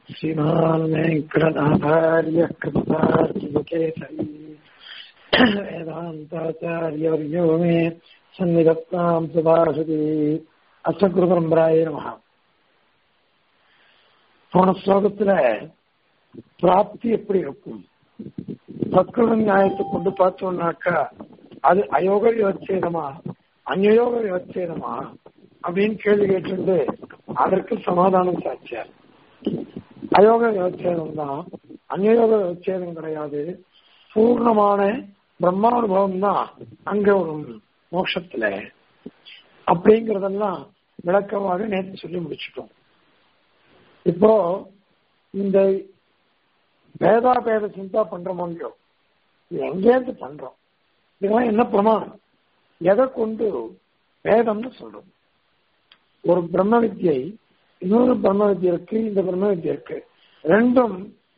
श्रीमान् वेङ्कटनाथार्य कृपसार्चिकेसरी वेदान्ताचार्यवर्यो मे सन्निधत्ताम् सुभाषति அஸ்மகுருபரம்பராய நமகா போன ஸ்லோகத்துல பிராப்தி எப்படி இருக்கும் சத்குரு நியாயத்தை கொண்டு பார்த்தோம்னாக்கா அது அயோக விவச்சேதமா அந்யோக விவச்சேதமா அப்படின்னு கேள்வி கேட்டு அதற்கு சமாதானம் சாட்சியார் அயோக விவச்சேதம் தான் அந்யோக விவச்சேதம் கிடையாது பூர்ணமான பிரம்மானுபவம் தான் அங்க ஒரு மோட்சத்துல அப்படிங்கறதெல்லாம் விளக்கமாக நேற்று சொல்லி முடிச்சிட்டோம் இப்போ இந்த பேதா பேத சிந்தா பண்றோமோ இல்லையோ இது எங்கேருந்து பண்றோம் இதெல்லாம் என்ன பிரமாணம் எதை கொண்டு வேதம்னு சொல்றோம் ஒரு பிரம்ம வித்தியை இன்னொரு பிரம்ம வித்தியை இருக்கு இந்த பிரம்ம வித்தியை இருக்கு ரெண்டும்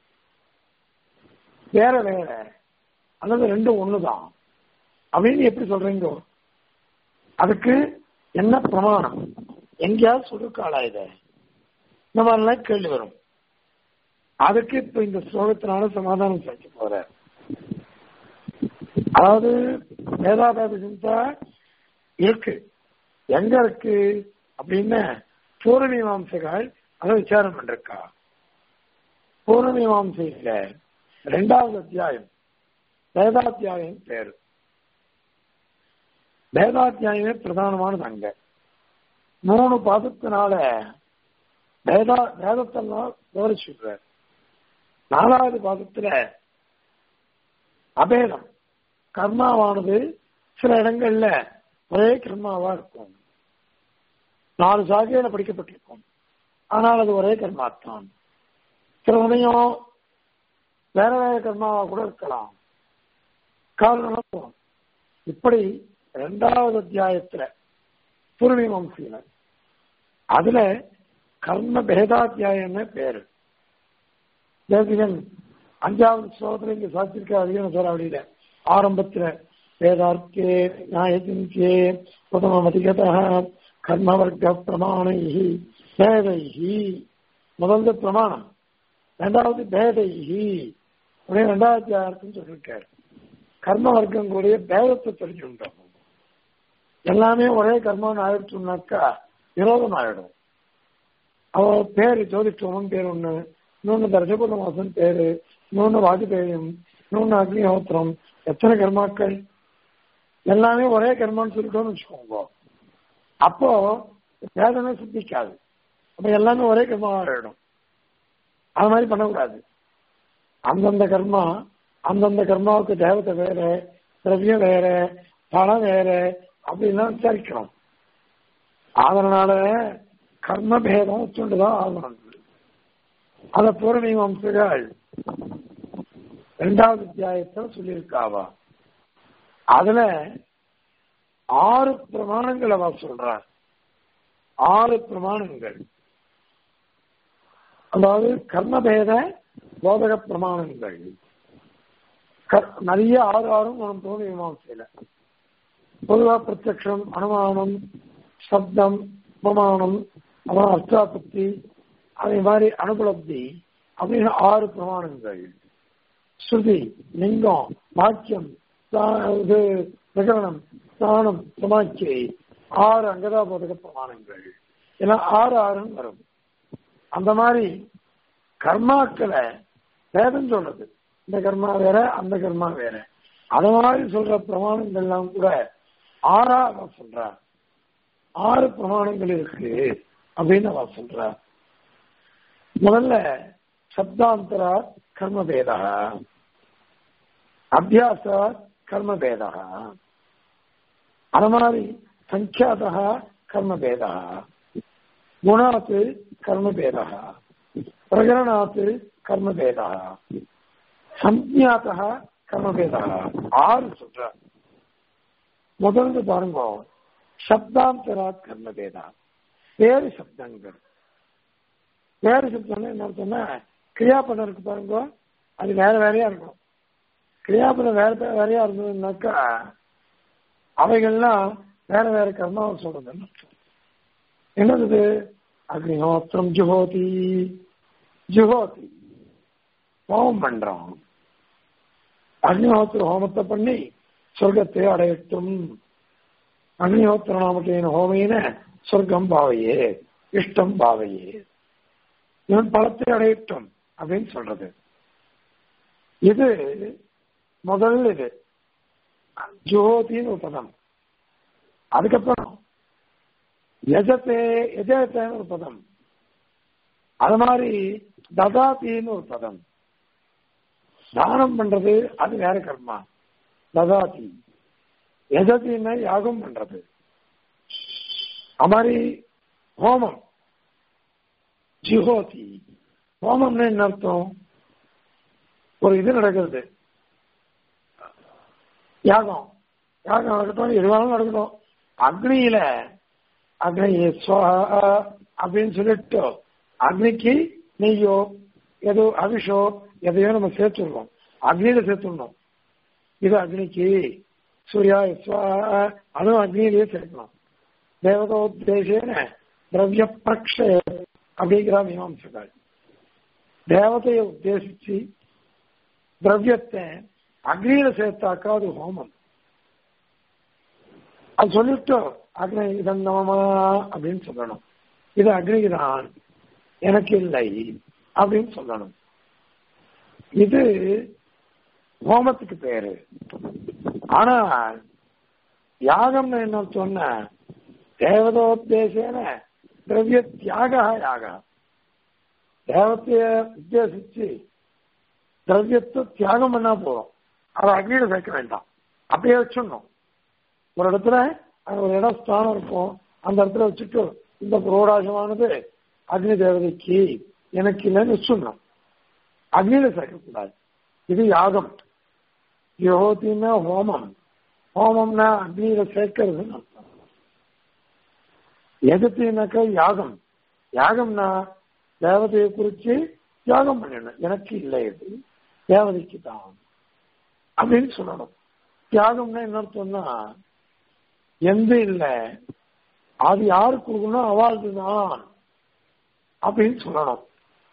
வேற வேற அல்லது ரெண்டும் ஒண்ணுதான் அப்படின்னு எப்படி சொல்றீங்க அதுக்கு என்ன பிரமாணம் எங்கேயாவது சுருக்காளா இத இந்த மாதிரிலாம் கேள்வி வரும் அதுக்கு இப்ப இந்த ஸ்லோகத்தினால சமாதானம் செய்ய போற அதாவது வேதாபாத சிந்தா இருக்கு எங்க இருக்கு அப்படின்னு பூர்வமீமாம்சைகள் அதை விசாரம் பண்ணிருக்கா பூர்வமீமாம்சையில ரெண்டாவது அத்தியாயம் வேதாத்தியாயம் பேரு வேதாத்தியாயமே பிரதானமானது அங்க மூணு பாதத்தினால வேதா வேதத்தெல்லாம் விவரிச்சுடுறார் நாலாவது பாதத்துல அபேதம் கர்மாவானது சில இடங்கள்ல ஒரே கர்மாவா இருக்கும் நாலு சாகையில படிக்கப்பட்டிருக்கும் ஆனால் அது ஒரே கர்மாத்தான் சில சமயம் வேற வேற கர்மாவா கூட இருக்கலாம் காரணம் இப்படி இரண்டாவது அத்தியாயத்துல பூர்வீமம்சியில அதுல கர்ம பேதாத்தியாயம்னு பேரு தேசிகன் அஞ்சாவது ஸ்லோகத்துல இங்க சாத்திருக்க அதிகம் சொல்ல அப்படியில ஆரம்பத்துல வேதார்த்தே நியாயத்தின்கே உதமதிகத கர்ம வர்க்க பிரமாணைஹி பேதைஹி முதல்ல பிரமாணம் ரெண்டாவது பேதைஹி அப்படின்னு ரெண்டாவது அத்தியாயத்துன்னு சொல்லியிருக்காரு கர்ம வர்க்கம் கூடிய பேதத்தை தெரிஞ்சுட்டோம் எல்லாமே ஒரே கர்மான்னு ஆயிடுச்சுனாக்கா விரோதம் ஆயிடும் அவன் பேரு ஜோதிஷ்டோமன் பேர் ஒண்ணு இன்னொன்னு தர்ஜபுர மாசம் பேரு இன்னொன்னு வாஜபேயம் இன்னொன்னு அக்னிஹோத்திரம் எத்தனை கர்மாக்கள் எல்லாமே ஒரே கர்மான்னு சொல்லிட்டோம்னு வச்சுக்கோங்க அப்போ வேதனை சித்திக்காது அப்ப எல்லாமே ஒரே கர்மாவா ஆயிடும் அது மாதிரி பண்ணக்கூடாது அந்தந்த கர்மா அந்தந்த கர்மாவுக்கு தேவத்தை வேற திரவியம் வேற பணம் வேற அப்படின்லாம் விசாரிக்கணும் அதனால கர்ம பேதம் வச்சுட்டுதான் ஆகணும் அத பூர்வமீமாம்சைகள் இரண்டாவது அத்தியாயத்தில் சொல்லியிருக்காவா அதுல ஆறு பிரமாணங்கள் அவ சொல்றார் ஆறு பிரமாணங்கள் அதாவது கர்மபேத போதக பிரமாணங்கள் நிறைய ஆறு ஆறும் நம்ம தோணி மீமாசையில பொதுவா பிரத்யக்ஷம் அனுமானம் சப்தம் உபமானம் அப்புறம் அர்த்தாபத்தி அதே மாதிரி அனுபலப்தி அப்படின்னு ஆறு பிரமாணங்கள் ஸ்ருதி லிங்கம் வாக்கியம் இது பிரகரணம் ஸ்தானம் சமாட்சி ஆறு அங்கதாபோதக பிரமாணங்கள் எல்லாம் ஆறு ஆறுன்னு வரும் அந்த மாதிரி கர்மாக்களை வேதம் சொல்றது இந்த கர்மா வேற அந்த கர்மா வேற அத மாதிரி சொல்ற பிரமாணங்கள் எல்லாம் கூட ஆறா அவ சொல்றா ஆறு பிரமாணங்கள் இருக்கு அப்படின்னு அவ சொல்றா முதல்ல சப்தாந்தரா கர்மபேதா அபியாச கர்மபேதா அது மாதிரி சங்கியாதா கர்மபேதா குணாத்து கர்மபேதா பிரகரணாத்து கர்மபேதா சஞ்ஞாத்தா கர்மபேதா ஆறு சொல்ற முதல்ல பாருங்க சப்தாந்தரா கர்மபேதா வேறு சப்தங்கள் வேறு சப்தம் என்ன சொன்னா கிரியாபதம் இருக்கு பாருங்க அது வேற வேறையா இருக்கும் கிரியாபதம் வேற வேறையா இருந்ததுன்னாக்கா அவைகள்லாம் வேற வேற கர்மாவை சொல்றதுன்னு என்னது அக்னிஹோத்திரம் ஜுஹோதி ஜுகோதி ஹோமம் பண்றோம் அக்னிஹோத்திர ஹோமத்தை பண்ணி சொர்க்கத்தை அடையட்டும் அக்னிஹோத்திர நாமக்கேன ஹோமையின சொர்க்கம் பாவையே இஷ்டம் பாவையே இவன் பலத்தை அடையட்டும் அப்படின்னு சொல்றது இது முதல் இது ஜோதின்னு ஒரு பதம் அதுக்கப்புறம் எஜத்தே எஜத்தேன்னு ஒரு பதம் அது மாதிரி ததாத்தின்னு ஒரு பதம் தானம் பண்றது அது வேற கர்மா ததாதி எஜத்தின்னா யாகம் பண்றது அது மாதிரி ஹோமம் ஜிஹோதி ஹோமம்னு என்ன அர்த்தம் ஒரு இது நடக்கிறது யாகம் யாகம் நடக்கட்டும் எதுவாலும் நடக்கட்டும் அக்னியில அக்னி ஸ்வஹா அப்படின்னு சொல்லிட்டு அக்னிக்கு நெய்யோ ஏதோ அபிஷோ எதையோ நம்ம சேர்த்துடணும் அக்னியில சேர்த்துடணும் இது அக்னிக்கு சூர்யா ஸ்வஹா அதுவும் அக்னியிலேயே சேர்க்கணும் தேவதோத்தேசேன திரவிய பிரக்ஷய அப்படிங்கிற மீமாம்சங்கள் தேவதையை உத்தேசிச்சு திரவியத்தை அக்னியில சேர்த்தாக்கா அது ஹோமம் அது சொல்லிட்டு அக்னி இதன் நமமா அப்படின்னு சொல்லணும் இது அக்னிதான் எனக்கு இல்லை அப்படின்னு சொல்லணும் இது ஹோமத்துக்கு பேரு ஆனா யாகம்னு என்ன சொன்ன தேவதோத்தேசேன திரவிய தியாக யாக தேவத்தைய உத்தேசிச்சு திரவியத்தை தியாகம் பண்ணா போதும் அதை அக்னியில சேர்க்க வேண்டாம் அப்படியே வச்சிடணும் ஒரு இடத்துல அங்க ஒரு இடம் ஸ்தானம் இருக்கும் அந்த இடத்துல வச்சுட்டு இந்த புரோடாசமானது அக்னி தேவதைக்கு எனக்கு இல்லைன்னு வச்சிடணும் அக்னியில சேர்க்கக்கூடாது இது யாகம் யோகத்தின்னா ஹோமம் ஹோமம்னா அக்னியில சேர்க்கறதுன்னு அர்த்தம் எதிர்த்தினாக்கா யாகம் யாகம்னா தேவதையை குறிச்சு தியாகம் பண்ணணும் எனக்கு இல்லை இது தேவதைக்கு தான் அப்படின்னு சொல்லணும் தியாகம்னா என்ன அர்த்தம்னா எந்த இல்லை அது யாரு கொடுக்கணும் அவாழ்ந்து தான் அப்படின்னு சொல்லணும்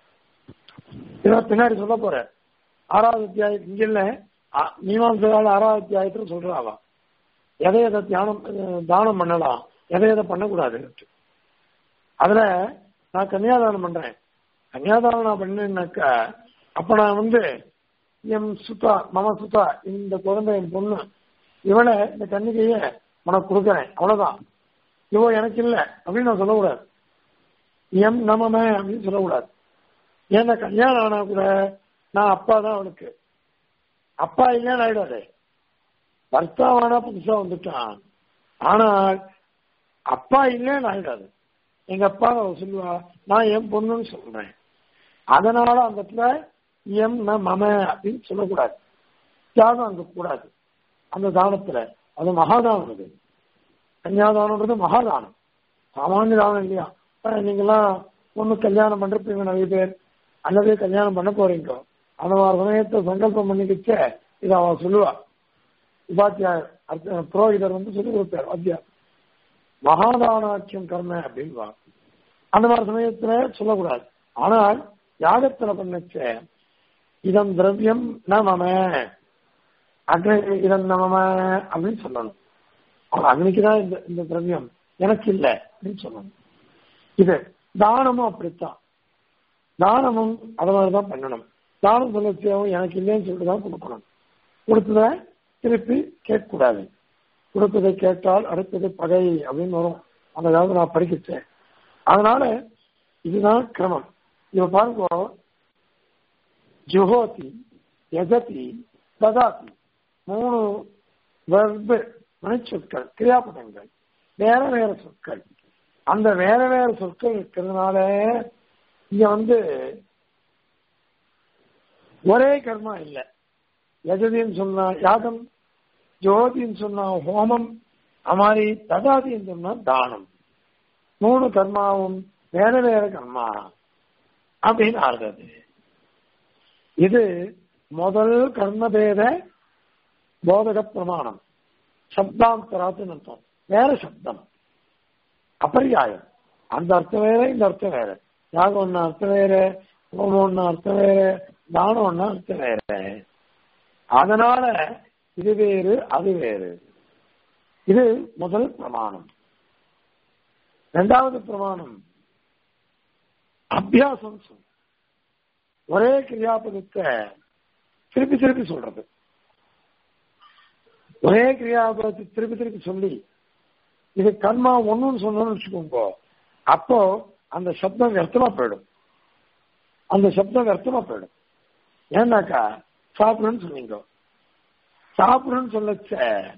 இதான் பின்னாடி சொல்ல போற ஆறாவது அத்தியாயம் இங்க இல்ல மீமாம்சகால ஆறாவது அத்தியாயத்துல சொல்றாவா எதை எதை தியானம் தானம் பண்ணலாம் எதை எதை பண்ணக்கூடாது அதுல நான் கன்னியாதானம் பண்றேன் கன்னியாதானம் நான் பண்ணேன்னாக்கா அப்ப நான் வந்து எம் சுதா மம சுதா இந்த குழந்தை என் பொண்ணு இவளை இந்த கன்னிகைய உனக்கு கொடுக்குறேன் அவ்வளவுதான் இவ எனக்கு இல்லை அப்படின்னு நான் சொல்லக்கூடாது எம் நமமே அப்படின்னு சொல்லக்கூடாது ஏன்னா கல்யாணம் ஆனா கூட நான் அப்பா தான் அவனுக்கு அப்பா இல்லைன்னு ஆயிடாது பர்த்தாவானா புதுசா வந்துட்டான் ஆனால் அப்பா இல்லைன்னு ஆயிடாது எங்க அப்பா சொல்லுவா நான் என் பொண்ணுன்னு சொல்றேன் அதனால அந்த இடத்துல எம் ந மம அப்படின்னு சொல்லக்கூடாது தியாகம் அங்க கூடாது அந்த தானத்துல அது மகாதானம் அது கன்னியாதானம்ன்றது மகாதானம் சாமானிய தானம் இல்லையா நீங்கெல்லாம் ஒண்ணு கல்யாணம் பண்றப்பீங்க நிறைய பேர் அல்லது கல்யாணம் பண்ண போறீங்க அந்த மாதிரி சமயத்தை சங்கல்பம் பண்ணிக்கிச்ச இதை அவ சொல்லுவா உபாத்தியாயர் புரோகிதர் வந்து சொல்லி கொடுப்பார் அத்தியா மகாதானாக்கியம் கர்ம அப்படின்வா அந்த மாதிரி சமயத்துல சொல்லக்கூடாது ஆனால் யாகத்துல பண்ணச்ச இதம் திரவியம் நமம அக்னி இதம் நமம அப்படின்னு சொல்லணும் அவன் அக்னிக்குதான் இந்த இந்த திரவியம் எனக்கு இல்லை அப்படின்னு சொல்லணும் இது தானமும் அப்படித்தான் தானமும் அது மாதிரிதான் பண்ணணும் தானம் சொல்லச்சியாவும் எனக்கு இல்லைன்னு சொல்லிட்டு தான் கொடுக்கணும் கொடுத்தத திருப்பி கேட்கக்கூடாது கொடுத்ததை கேட்டால் அடுத்தது பகை அப்படின்னு வரும் அந்த காலத்துல நான் படிக்கிச்சேன் அதனால இதுதான் கிரமம் இவ பாருங்க ஜுஹோதி யஜதி ததாதி மூணு வெர்பு மணிச்சொற்கள் கிரியாபதங்கள் வேற வேற சொற்கள் அந்த வேற வேற சொற்கள் இருக்கிறதுனால இங்க வந்து ஒரே கர்மா இல்லை யஜதின்னு சொன்னா யாகம் ஜோதின்னு சொன்னா ஹோமம் அமாரி ததாதின்னு சொன்னா தானம் மூணு கர்மாவும் வேற வேற கர்மா அப்படின்னு ஆறுது இது முதல் கர்மபேத போதக பிரமாணம் சப்தாந்தராத்துன்னு அர்த்தம் வேற சப்தம் அபரியாயம் அந்த அர்த்தம் வேற இந்த அர்த்தம் வேற யாகம் ஒண்ணு அர்த்தம் வேற ஹோமம்னா அர்த்தம் வேற தானம்னா அர்த்தம் வேற அதனால இது வேறு அது வேறு இது முதல் பிரமாணம் இரண்டாவது பிரமாணம் அபியாசம் சொல்ல ஒரே கிரியாபதத்தை திருப்பி திருப்பி சொல்றது ஒரே கிரியாபதத்தை திருப்பி திருப்பி சொல்லி இது கர்மா ஒண்ணுன்னு சொன்னோம்னு வச்சுக்கோங்க அப்போ அந்த சப்தம் வியர்த்தமா போயிடும் அந்த சப்தம் வியர்த்தமா போயிடும் ஏன்னாக்கா சாப்பிடுன்னு சொன்னீங்க சாப்பிடுன்னு சொல்லச்ச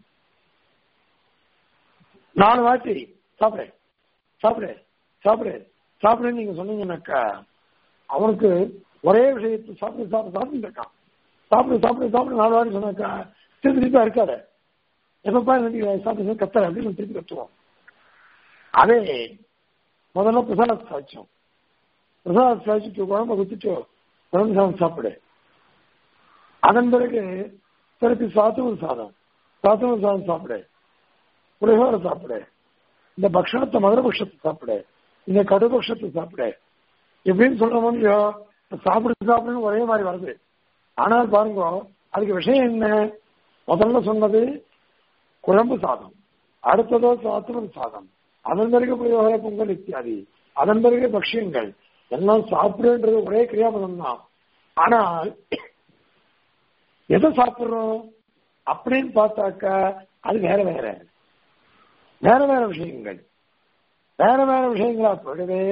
நாலு வாட்டி சாப்பிடு சாப்பிடு சாப்பிடு சாப்பிடுன்னு நீங்க சொன்னீங்கன்னாக்கா அவனுக்கு ஒரே விஷயத்தை சாப்பிடு சாப்பிடு சாப்பிட்டு இருக்கான் சாப்பிடு சாப்பிடு சாப்பிடு நாலு வாட்டி சொன்னாக்கா திருப்பி திருப்பி இருக்காத எப்பப்பா எனக்கு சாப்பிட்டு கத்துற அப்படின்னு திருப்பி கத்துவோம் அதே முதல்ல பிரசாத சாய்ச்சோம் பிரசாத சாய்ச்சிட்டு குழம்பு குத்திட்டு குழம்பு சாதம் சாப்பிடு அதன் பிறகு திருப்பி சாத்துவல் சாதம் சாத்துவல் சாதம் சாப்பிடு புளிகோரை சாப்பிடு இந்த பக்ஷணத்தை மதுரபக்ஷத்தை சாப்பிடு இந்த கடுபக்ஷத்தை சாப்பிடு எப்படின்னு சொல்றோமோ இல்லையோ சாப்பிடு சாப்பிடுன்னு ஒரே மாதிரி வருது ஆனால் பாருங்க அதுக்கு விஷயம் என்ன முதல்ல சொன்னது குழம்பு சாதம் அடுத்ததோ சாத்துவல் சாதம் அதன் பிறகு புளியோகரை பொங்கல் இத்தியாதி அதன் பிறகு பக்ஷியங்கள் எல்லாம் சாப்பிடுன்றது ஒரே கிரியாபதம் தான் ஆனால் எதை சாப்பிடுறோம் அப்படின்னு பார்த்தாக்கா அது வேற வேற வேற வேற விஷயங்கள் வேற வேற விஷயங்களா போயிடுவே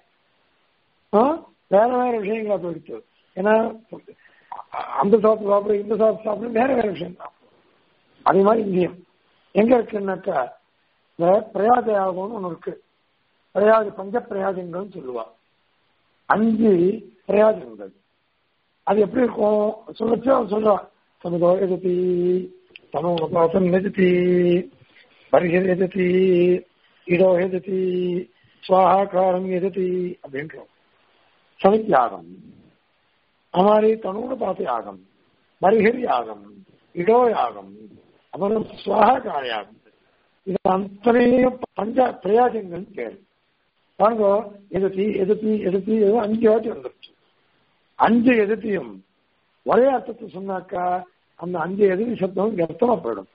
வேற வேற விஷயங்களா போயிடுச்சு ஏன்னா அந்த சாப்பிட்டு சாப்பிடு இந்த சாப்பிட்டு சாப்பிடு வேற வேற விஷயம் தான் அதே மாதிரி இங்கேயும் எங்க இருக்குன்னாக்கா இந்த பிரயாத யாகம்னு ஒண்ணு இருக்கு பிரயாது பஞ்ச பிரயாஜங்கள்னு சொல்லுவா அஞ்சு பிரயாஜங்கள் அது எப்படி இருக்கும் சொல்லச்சு அவன் சொல்றான் சமுதோ எதிர்த்தி தனோபாசம் எதிர்த்தி பரிகர் எதிர்த்தி இடோ எதிர்த்தி சுவாகாரம் எதிர்த்தி அப்படின்றோம் சமித் யாகம் हमारी तनूनुपात यागम बरिहिर यागम இடோ யாகம் அப்புறம் சுவாகா யாகம் இது அத்தனையும் பஞ்ச பிரயாசங்கள் பேர் பாருங்க எதிர்த்தி எதிர்த்தி எதிர்த்தி எது அஞ்சு வாட்டி வந்துருச்சு அஞ்சு எதிர்த்தியும் ஒரே அர்த்தத்தை சொன்னாக்கா அந்த அஞ்சு எதிர்த்தி சப்தம் வியர்த்தமா போயிடும்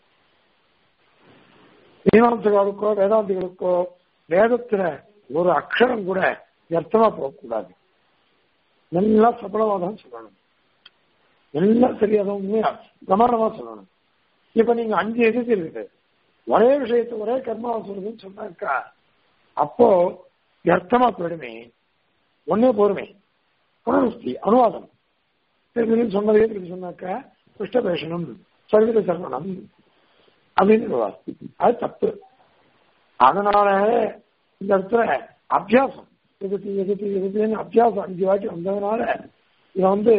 மீமாம்சகாருக்கோ வேதாந்திகளுக்கோ வேதத்துல ஒரு அக்ஷரம் கூட வியர்த்தமா போகக்கூடாது நல்லா சபலமாதான் சொல்லணும் எல்லாம் சரியாதான் உண்மையா பிரமாணமா சொல்லணும் இப்ப நீங்க அஞ்சு எதிர்த்து இருக்குது ஒரே விஷயத்தை ஒரே கர்மாவை சொல்லுதுன்னு சொன்னாக்கா அப்போ வியர்த்தமா போயிடுமே ஒன்னே போருமே புனருஸ்தி அனுவாதம் திருப்பி சொன்னதே திருப்பி சொன்னாக்கா புஷ்டபேஷனம் சர்வீத சர்வனம் அப்படின்னு அது தப்பு அதனால இந்த இடத்துல அபியாசம் எதிர்த்து எதிர்த்து எதிர்த்துன்னு அபியாசம் அஞ்சு வாட்டி வந்ததுனால இதை வந்து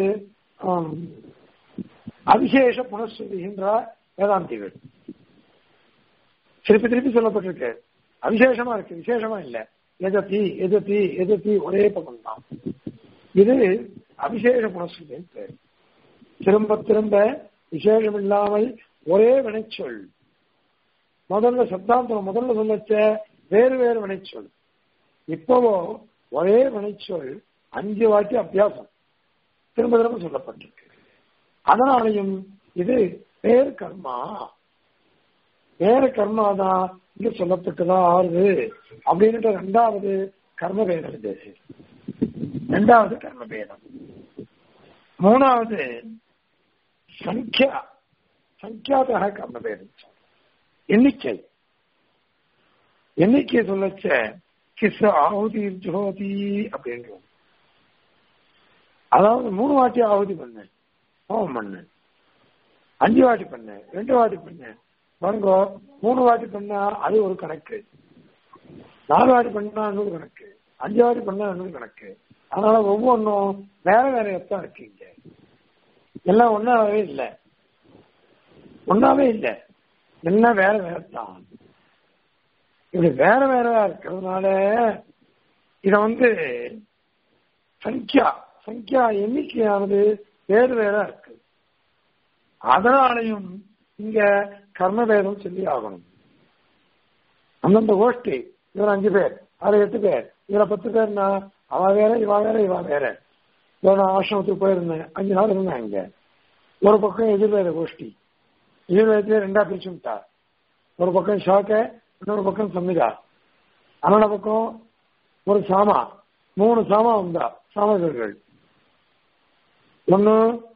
அவிசேஷ புனஸ்துதிகின்ற வேதாந்திகள் திருப்பி திருப்பி சொல்லப்பட்டிருக்கு அவிசேஷமா இருக்கு விசேஷமா இல்ல எதிர்த்தி எதிர்த்தி எதிர்த்தி ஒரே பக்கம் தான் இது அவிசேஷ புனஸ்துதின்னு பேர் திரும்ப திரும்ப விசேஷம் இல்லாமல் ஒரே வினைச்சொல் முதல்ல சப்தாந்தம் முதல்ல சொல்லச்ச வேறு வேறு வினைச்சொல் இப்பவோ ஒரே வினைச்சொல் அஞ்சு வாட்டி அபியாசம் திரும்ப திரும்ப சொல்லப்பட்டிருக்கு அதனாலையும் இது வேறு கர்மா வேற கர்மா தான் இங்க சொல்லப்பட்டுதான் ஆறுது அப்படின்ட்டு ரெண்டாவது கர்ம பேதம் இது ரெண்டாவது கர்ம பேதம் மூணாவது சங்கியா சங்கியாத கர்ம பேதம் எண்ணிக்கை எண்ணிக்கை சொல்லச்ச கிஸ் ஆகுதி ஜோதி அப்படின்றோம் அதாவது மூணு வாட்டி ஆகுதி பண்ணு ஹோமம் பண்ணு அஞ்சு வாட்டி பண்ணு ரெண்டு வாட்டி பண்ணு பாருங்க மூணு வாட்டி பண்ணா அது ஒரு கணக்கு நாலு வாட்டி பண்ணா இன்னொரு கணக்கு அஞ்சு வாட்டி பண்ணா இன்னொரு கணக்கு அதனால ஒவ்வொன்றும் வேற வேற எத்தான் இருக்கீங்க எல்லாம் ஒன்னாவே இல்லை ஒன்னாவே இல்லை எல்லாம் வேற வேற தான் இப்படி வேற வேற இருக்கிறதுனால இத வந்து சங்கியா சங்கியா எண்ணிக்கையானது வேறு வேற இருக்கு அதனாலையும் இங்க கர்மபேதம் சொல்லி ஆகணும் அந்தந்த கோஷ்டி இவர் அஞ்சு பேர் அதுல எட்டு பேர் இதுல பத்து பேர்னா அவ வேற இவா வேற இவா வேற நான் ஆசிரமத்துக்கு போயிருந்தேன் அஞ்சு நாள் இருந்தேன் அங்க ஒரு பக்கம் எதிர்வேத கோஷ்டி எதிர்வேதத்திலே ரெண்டா பிரிச்சுட்டா ஒரு பக்கம் ஷாக்க இன்னொரு பக்கம் சம்மிதா அண்ணன பக்கம் ஒரு சாமா மூணு சாமா வந்தா சாமகர்கள் ஒன்னு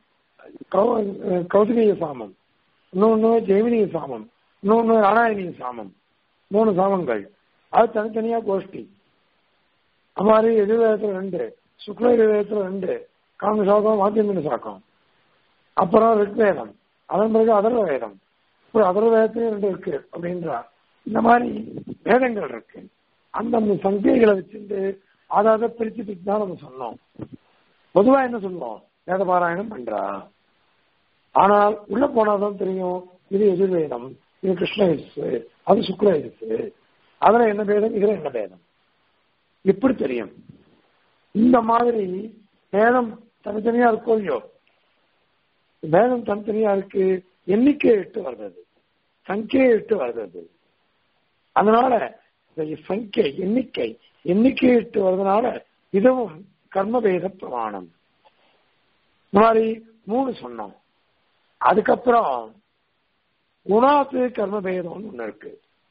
கௌதமிய சாமம் இன்னொன்னு ஜெய்மினிய சாமம் இன்னொன்னு நாராயணிய சாமம் மூணு சாமங்கள் அது தனித்தனியா கோஷ்டி அது மாதிரி எதிர்வேதத்துல ரெண்டு சுக்ல எதிர்வேதத்துல ரெண்டு காங்க சாக்கம் மாத்தியமின் சாக்கம் அப்புறம் ரிக்வேதம் அதன் பிறகு அதர்வ வேதம் இப்படி அதர்வ வேதத்திலையும் ரெண்டு இருக்கு அப்படின்றா இந்த மாதிரி வேதங்கள் இருக்கு அந்தந்த சங்கைகளை வச்சுட்டு அதாவது பிரிச்சு பிரிச்சு தான் நம்ம சொன்னோம் பொதுவா என்ன சொல்லுவோம் வேத பாராயணம் பண்றா ஆனால் உள்ள போனாதான் தெரியும் இது எதிர்வேதம் இது கிருஷ்ண எதிர்த்து அது சுக்ல எதிர்த்து அதுல என்ன பேதம் இதுல என்ன பேதம் எப்படி தெரியும் இந்த மாதிரி வேதம் தனித்தனியா இருக்கோ இல்லையோ வேதம் தனித்தனியா இருக்கு எண்ணிக்கை எட்டு வருது சங்கியை எட்டு வருது அதனால இந்த சங்கியை எண்ணிக்கை எண்ணிக்கை எட்டு வருதுனால இதுவும் கர்மபேத பிரமாணம் இந்த மாதிரி மூணு சொன்னோம் அதுக்கப்புறம் குணாத்து கர்மபேதம்னு ஒண்ணு இருக்கு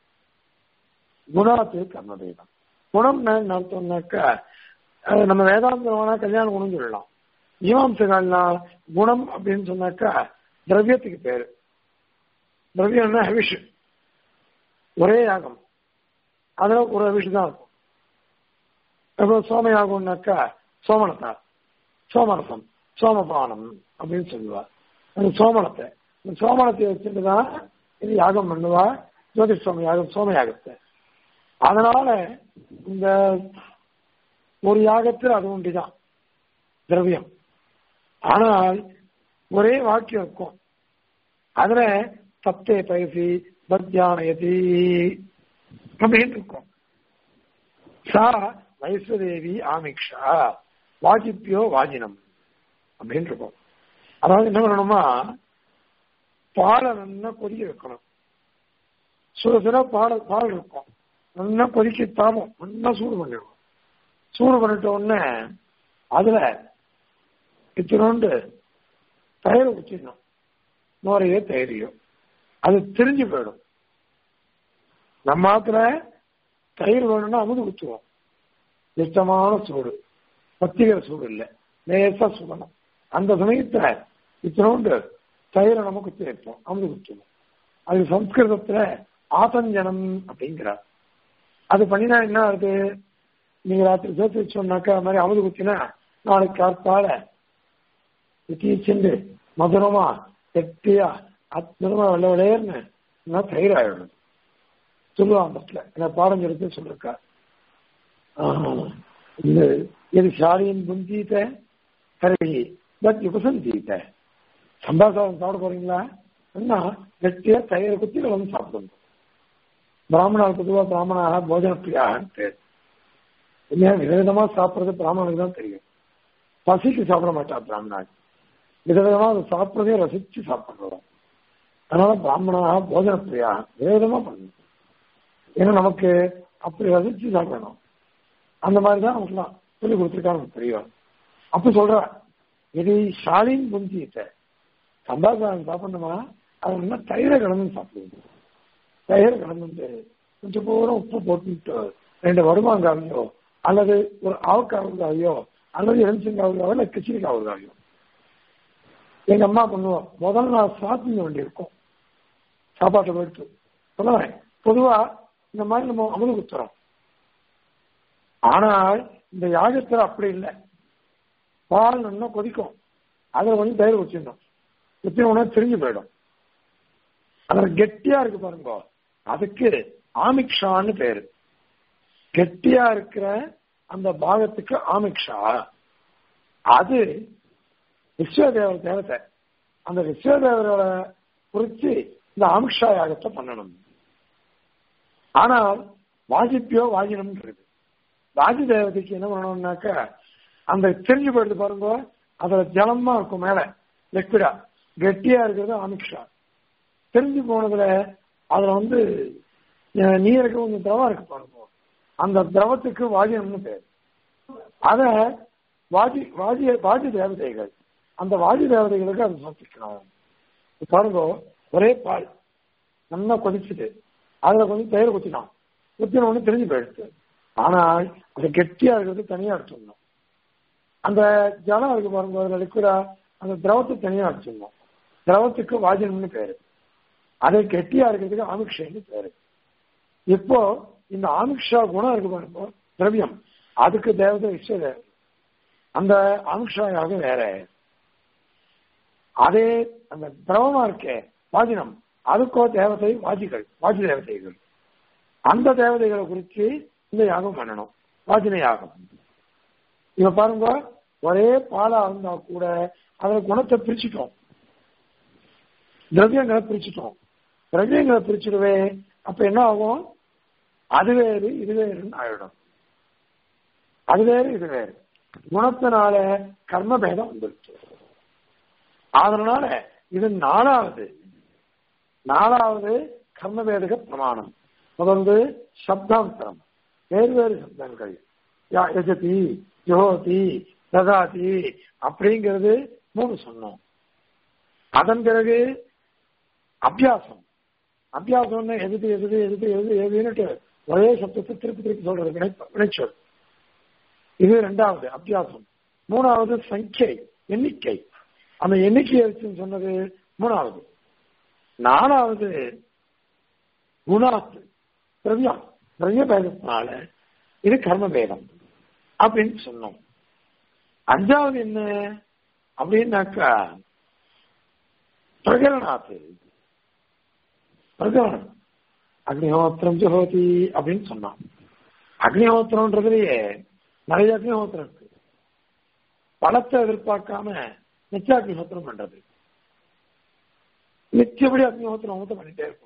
குணாத்து கர்மபேதம் குணம் என்ன அர்த்தம்னாக்கா நம்ம வேதாந்தமான கல்யாண குணம் சொல்லலாம் மீமாம்சகள்னா குணம் அப்படின்னு சொன்னாக்கா திரவியத்துக்கு பேரு திரவியம்னா ஹவிஷ் ஒரே யாகம் அதுல ஒரு ஹவிஷ் தான் இருக்கும் இப்போ சோமயாகம்னாக்கா சோமனத்தா சோமரசம் சோமபானம் அப்படின்னு சொல்லுவா அந்த சோமனத்தை இந்த சோமனத்தை வச்சுட்டு தான் இது யாகம் பண்ணுவா ஜோதிஷ் சோம யாகம் சோம யாகத்தை அதனால இந்த ஒரு யாகத்தில் அது ஒன்றுதான் திரவியம் ஆனால் ஒரே வாக்கியம் இருக்கும் அதுல சப்தே பயிற்சி பத்யானயதி அப்படின்னு இருக்கும் சா வைஸ்வதேவி ஆமிக்ஷா வாஜிப்பியோ வாஜினம் அப்படின்னு இருக்கும் அதாவது என்ன பண்ணணுமா பாலை நல்லா கொதிக்க வைக்கணும் சுட சுட பால் பால் இருக்கும் நல்லா கொதிக்க தாமம் நல்லா சூடு பண்ணிடுவோம் சூடு பண்ணிட்ட உடனே அதுல இத்தினோண்டு தயிர் ஊற்றிடணும் நோரையோ தயிரையோ அது தெரிஞ்சு போயிடும் நம்ம ஆத்துல தயிர் வேணும்னா அமுது ஊற்றுவோம் இஷ்டமான சூடு பத்திகிற சூடு இல்லை லேசா சுடணும் அந்த சமயத்துல இத்தினோண்டு தயிரை நம்ம குத்தி வைப்போம் அமுது குத்துவோம் அது சம்ஸ்கிருதத்துல ஆசஞ்சனம் அப்படிங்கிறார் அது பண்ணினா என்ன ஆகுது நீங்க ராத்திரி சேர்த்து வச்சோம்னாக்கா அது மாதிரி அமுது குத்தினா நாளைக்கு காத்தால சென்று மதுரமா கெட்டியா அற்புதமா வெள்ள விளையர்னு தயிர் ஆயிடும் சொல்லுவாங்க என்ன பாடம் எடுத்து சொல்லிருக்கா இது எது சாரியின் புஞ்சீத்த கருவி பட் உபசஞ்சீத்த சம்பாசாதம் சாப்பிட போறீங்களா என்ன கெட்டியா தயிரை குத்தி வந்து சாப்பிடணும் பிராமணால் பொதுவாக பிராமணாக போஜன பிரியாகன்னு பேர் இல்லையா விதவிதமா சாப்பிட்றது பிராமணனுக்கு தான் தெரியும் பசிக்கு சாப்பிட மாட்டா பிராமணாள் விதவிதமா அதை சாப்பிட்றதே ரசிச்சு சாப்பிடுறோம் அதனால பிராமணாக போஜன பிரியா விதவிதமா பண்ணணும் ஏன்னா நமக்கு அப்படி ரசிச்சு சாப்பிடணும் அந்த மாதிரி தான் நமக்குலாம் சொல்லி கொடுத்துருக்காங்க தெரியும் அப்ப சொல்ற இது ஷாலின் புஞ்சிட்ட சம்பாசாரம் சாப்பிடணுமா அது என்ன தயிரை கலந்து சாப்பிடுவோம் தயிர் கலந்து கொஞ்சம் பூரம் உப்பு போட்டுட்டு ரெண்டு வருமாங்காவையோ அல்லது ஒரு ஆவக்காவுக்காவையோ அல்லது எலுமிச்சங்காவுக்காவோ இல்லை கிச்சிரிக்காவுக்காவையோ எங்க அம்மா பண்ணுவோம் முதல் நாள் சாப்பிட வேண்டியிருக்கும் சாப்பாட்டை போயிட்டு சொல்லுவேன் பொதுவா இந்த மாதிரி நம்ம அமுது குத்துறோம் ஆனால் இந்த யாகத்தில் அப்படி இல்லை பால் நல்லா கொதிக்கும் அதில் கொஞ்சம் தயிர் வச்சிடணும் வச்சு உடனே தெரிஞ்சு போயிடும் அதில் கெட்டியா இருக்கு பாருங்க அதுக்கு ஆமிக்ஷான்னு பேரு கெட்டியா இருக்கிற அந்த பாகத்துக்கு ஆமிக்ஷா அது விஸ்வதேவர் தேவத்தை அந்த விஸ்வதேவரோட குறிச்சு இந்த ஆமிக்ஷா யாகத்தை பண்ணணும் ஆனால் வாஜிப்பியோ வாஜினம் இருக்கு வாஜி தேவதைக்கு என்ன பண்ணணும்னாக்க அந்த தெரிஞ்சு போயிடுது பாருங்க அதுல ஜலமா இருக்கும் மேல லிக்விடா கெட்டியா இருக்கிறது ஆமிக்ஷா தெரிஞ்சு போனதுல அதுல வந்து நீருக்கு கொஞ்சம் திரவம் இருக்கு பாருங்க அந்த திரவத்துக்கு வாஜினம்னு பேர் அத வாஜி வாஜி வாஜி தேவதைகள் அந்த வாஜி தேவதைகளுக்கு அது சமர்ப்பிக்கணும் பாருங்க ஒரே பால் நல்லா கொதிச்சுது அதுல கொஞ்சம் தயிர் குத்தினான் குத்தின ஒண்ணு தெரிஞ்சு போயிடுச்சு ஆனால் அது கெட்டியா இருக்கிறது தனியா எடுத்துடணும் அந்த ஜலம் இருக்கு பாருங்க அதுல லிக்விடா அந்த திரவத்தை தனியா எடுத்துடணும் திரவத்துக்கு வாஜனம்னு பேரு அதை கெட்டியா இருக்கிறதுக்கு ஆமிக்ஷன்னு பேரு இப்போ இந்த ஆமிக்ஷா குணம் இருக்கு பாருங்க திரவியம் அதுக்கு தேவதை இஷ்ட அந்த ஆமிக்ஷாயாக வேற அதே அந்த திரவமா இருக்கே வாஜினம் அதுக்கோ தேவதை வாஜிகள் வாஜி தேவதைகள் அந்த தேவதைகளை குறித்து இந்த யாகம் பண்ணணும் வாஜின யாகம் இப்ப பாருங்க ஒரே பாலா இருந்தா கூட அதுல குணத்தை பிரிச்சுட்டோம் திரவியங்களை பிரிச்சுட்டோம் திரவியங்களை பிரிச்சுடுவே அப்ப என்ன ஆகும் அது வேறு இது வேறுன்னு ஆயிடும் அது வேறு இது வேறு குணத்தினால கர்ம பேதம் வந்துருச்சு அதனால இது நாலாவது நாலாவது கர்மவேதக பிரமாணம் தொடர்ந்து சப்தாந்தரம் வேறு வேறு சப்தங்கள் யஜதி யோதி ததாதி அப்படிங்கிறது மூணு சொன்னோம் அதன் பிறகு அபியாசம் அபியாசம்னு எதுக்கு எதுக்கு எதுக்கு எது எதுன்னுட்டு ஒரே சப்தத்தை திருப்பி திருப்பி சொல்றது வினை- வினைச்சொல் இது ரெண்டாவது அபியாசம் மூணாவது சங்கை எண்ணிக்கை அந்த எண்ணிக்கையை வச்சுன்னு சொன்னது மூணாவது நாலாவது குணாத்து திரவியம் திரவிய பேதத்தினால இது கர்ம பேதம் அப்படின்னு சொன்னோம் அஞ்சாவது என்ன அப்படின்னாக்கா பிரகரணாத்து பிரகரணம் அக்னிஹோத்திரம் ஜோதி அப்படின்னு சொன்னான் அக்னிஹோத்திரம்ன்றதுலயே நிறைய அக்னிஹோத்திரம் இருக்கு பணத்தை எதிர்பார்க்காம நித்தியாக்னிஹோத்திரம் பண்றது நித்தியபடி அக்னிஹோத்திரம் ஹோத்திரம் பண்ணிட்டே இருக்கணும்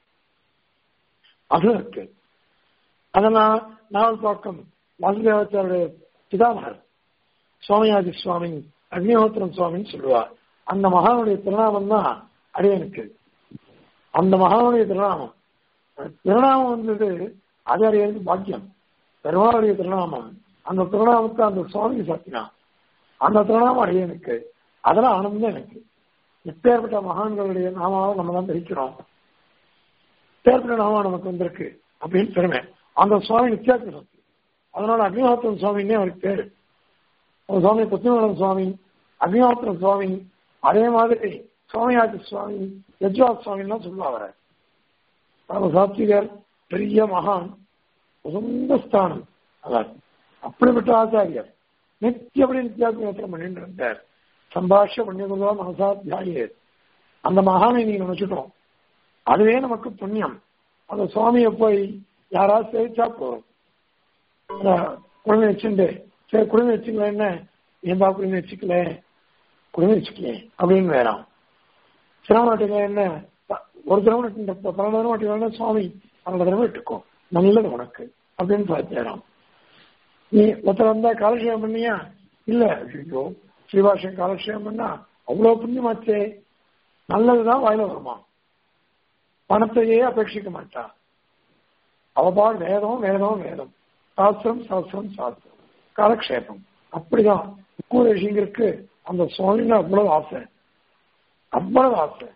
அதுவும் இருக்கு அதெல்லாம் நாவல்பாக்கம் வாசுதேவாச்சாருடைய பிதாமகர் சுவாமியாதி சுவாமி அக்னிஹோத்திரம் சுவாமின்னு சொல்லுவார் அந்த மகானுடைய திருநாமம் தான் அடியனுக்கு அந்த மகானுடைய திருநாமம் திருநாமம் வந்தது அது அடையிறது பாக்கியம் பெருமாளுடைய திருநாமம் அந்த திருநாமத்தை அந்த சுவாமி சாத்தினான் அந்த திருநாமம் அடியனுக்கு அதெல்லாம் ஆனந்தம் எனக்கு எப்பேற்பட்ட மகான்களுடைய நாமாவை நம்ம தான் தரிக்கிறோம் பேர்பட்ட நாமா நமக்கு வந்திருக்கு அப்படின்னு பெருமை அந்த சுவாமி நித்தியாக்க சக்தி அதனால அக்னிஹோத்திரம் சுவாமின்னே அவருக்கு பேரு அந்த சுவாமி புத்திமலம் சுவாமி அக்னிஹோத்திரம் சுவாமி அதே மாதிரி சுவாமியாச்சி சுவாமி யஜ்வா சுவாமின்னு சொல்லுவாங்க பரம சாத்விகர் பெரிய மகான் உசந்த ஸ்தானம் அதான் அப்படிப்பட்ட ஆச்சாரியர் நித்தியபடி நித்தியாத்மேத்திரம் பண்ணிட்டு இருந்தார் சம்பாஷ புண்ணியகுருவா மனசாத்தியாயே அந்த மகானை நீங்க நினைச்சிட்டோம் அதுவே நமக்கு புண்ணியம் அந்த சுவாமியை போய் யாராவது சேவிச்சா போதும் அந்த குழந்தை வச்சுட்டு சரி குழந்தை வச்சுக்கல என்ன ஏன்பா குழந்தை வச்சுக்கல குழந்தை வச்சுக்கல அப்படின்னு வேறாம் சிரமநாட்டில என்ன ஒரு தடவை பன்னெண்டு தடவை மாட்டினா சுவாமி பன்னெண்டு தடவை இட்டுக்கோ நல்லது உனக்கு அப்படின்னு பார்த்துறான் நீ ஒருத்தர் வந்தா காலட்சேபம் பண்ணியா இல்ல ஐயோ ஸ்ரீபாஷன் காலட்சேபம் பண்ணா அவ்வளவு புண்ணியமாச்சே நல்லதுதான் வாயில வருமா பணத்தையே அபேட்சிக்க மாட்டா அவபால் வேதம் வேதம் வேதம் சாஸ்திரம் சாஸ்திரம் சாஸ்திரம் காலக்ஷேபம் அப்படிதான் கூரேஷிங்கிற்கு அந்த சுவாமின்னு அவ்வளவு ஆசை அவ்வளவு ஆசை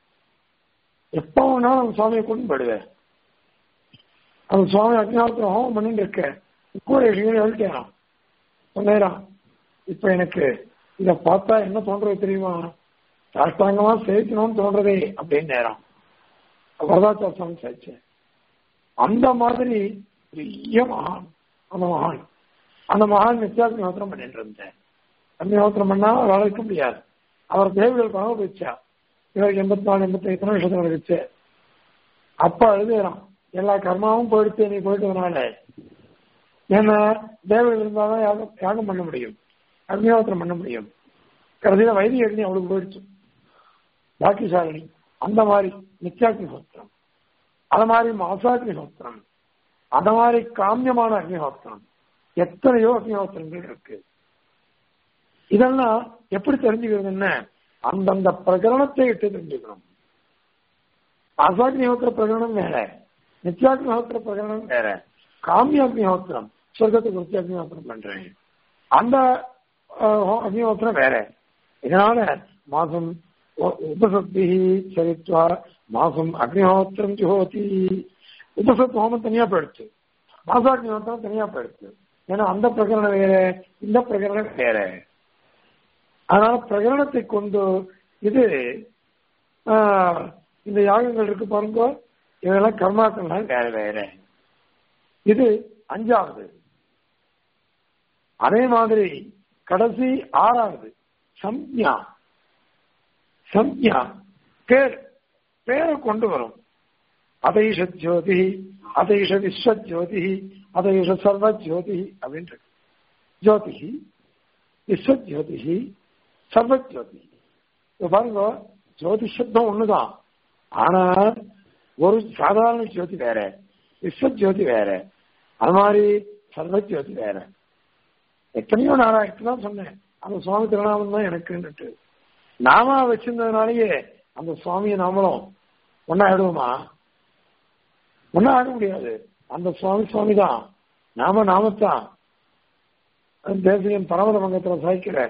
எப்ப வேணாலும் அந்த சுவாமியை கொண்டு போயிடுவேன் அந்த சுவாமி அக்னிஹோத்திரம் ஹோமம் பண்ணிட்டு இருக்க கூரேஷிங்கன்னு எழுதிட்டான் சொன்னேரான் இப்ப எனக்கு இத பார்த்தா என்ன தோன்றது தெரியுமா சாஷ்டாங்கமா சேவிக்கணும்னு தோன்றதே அப்படின்னு நேரம் வரதாச்சா சுவாமி சாய்ச்சேன் அந்த மாதிரி பெரிய மகான் அந்த மகான் அந்த மகான் நித்தியாக்னிஹோத்திரம் பண்ணிட்டு இருந்தேன் அக்னிஹோத்திரம் பண்ணா அவரால் இருக்க முடியாது அவர் தேவிகள் கனவு போயிச்சா இவருக்கு எண்பத்தி நாலு எண்பத்தி எத்தனை வருஷத்துல நடந்துச்சு அப்ப எழுதுறான் எல்லா கர்மாவும் போயிடுச்சு நீ போயிட்டதுனால ஏன்னா தேவர்கள் இருந்தாதான் யாகம் யாகம் பண்ண முடியும் அக்னிஹோத்திரம் பண்ண முடியும் கடைசியில வைதிக அக்னி அவளுக்கு போயிடுச்சு பாக்கியசாலினி அந்த மாதிரி நித்தியாக்னிஹோத்திரம் அது மாதிரி மாசாக்னிஹோத்திரம் அந்த மாதிரி காமியமான அக்னிஹோத்திரம் எத்தனையோ அக்னிஹோத்திரங்கள் இருக்கு இதெல்லாம் எப்படி தெரிஞ்சுக்கிறதுன்னு அந்தந்த பிரகரணத்தை இட்டு தெரிஞ்சுக்கணும் அசாக்னிஹோத்திர பிரகரணம் வேற நித்யாக்னிஹோத்திர பிரகரணம் வேற காமிய அக்னிஹோத்திரம் சொர்க்கத்தை குறித்து அக்னிஹோத்திரம் பண்றேன் அந்த ஆஹ், அக்னிஹோத்திரம் வேற இதனால மாசம் உ- உபசக்தி சரித்வா மாசம் அக்னிஹோத்திரம் ஜுஹோதி உபசத் ஹோமம் தனியா போயிடுச்சு மாசாக்னிஹோத்திரம் தனியா போயிடுச்சு ஏன்னா அந்த பிரகரணம் வேற இந்த பிரகரணம் வேற அதனால பிரகரணத்தை கொண்டு இது ஆஹ், இந்த யாகங்கள் இருக்கு பாருங்க இதெல்லாம் கர்மாக்கள்லாம் வேற வேற இது அஞ்சாவது அதே மாதிரி கடைசி ஆறாவது சம்ஞா சம்ஞா பேர் பேரை கொண்டு வரும் அதீஷ ஜோதி அதீஷ விஸ்வ ஜோதி அதீஷ சர்வ ஜோதி அப்படின்ட்டு இருக்கு. ஜோதி விஸ்வ ஜோதி சர்வ ஜோதி இப்ப பாருங்க ஜோதி சப்தம் ஒண்ணுதான் ஆனா ஒரு சாதாரண ஜோதி வேற விஸ்வ ஜோதி வேற அது மாதிரி சர்வ ஜோதி வேற எத்தனையோ நாளாயிட்டு தான் சொன்னேன் அந்த சுவாமி திருநாமம் தான் எனக்குன்னுட்டு நாம வச்சிருந்ததுனாலயே அந்த சுவாமியை நாமளும் ஒன்னா ஆயிடுவோமா ஒன்னும் ஆக முடியாது அந்த சுவாமி சுவாமி தான் நாம நாமத்தான் தேசியம் பரமத மங்கத்துல சாய்க்கிற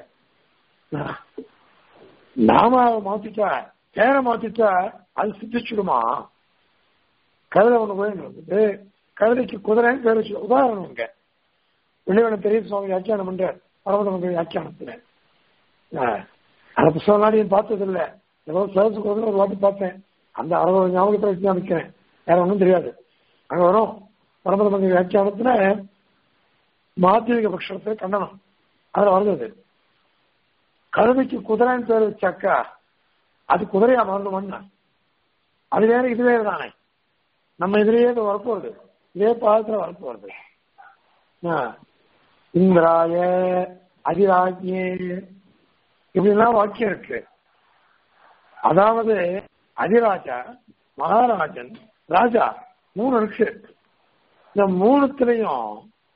நாம மாத்திட்டா பேரை மாத்திட்டா அது சித்திச்சுடுமா கழுதை ஒண்ணு போய் இருந்தது கழுதைக்கு குதிரைன்னு பேர் வச்சு உதாரணம் இங்க வெள்ளிவன பெரிய சுவாமி வியாக்கியானம் பண்ற பரமத மங்க வியாக்கியானத்துல ஆஹ், அந்த புத்தகம் நாளையும் பார்த்தது இல்ல ஏதோ சதசுக்கு ஒரு வாட்டி பார்த்தேன் அந்த அறுபது ஞாபகத்தை வச்சு தான் நிற்கிறேன் வேற ஒன்றும் தெரியாது அங்க வரும் பரமத மங்க வியாக்கியானத்துல மாத்திரிக பட்சத்தை கண்டனம் அதுல வருது கழுதைக்கு குதிரைன்னு பேர் வச்சாக்கா அது குதிரையா மாறணும்னா அது வேற இது வேற தானே நம்ம இதுலயே இது வரப்போறது இதே பாதத்துல வரப்போறது ஆ. இந்திராய அதிராஜ்யே இப்படிலாம் வாக்கியம் இருக்கு அதாவது அதிராஜா மகாராஜன் ராஜா மூணு இருக்கு இந்த மூணுத்திலையும்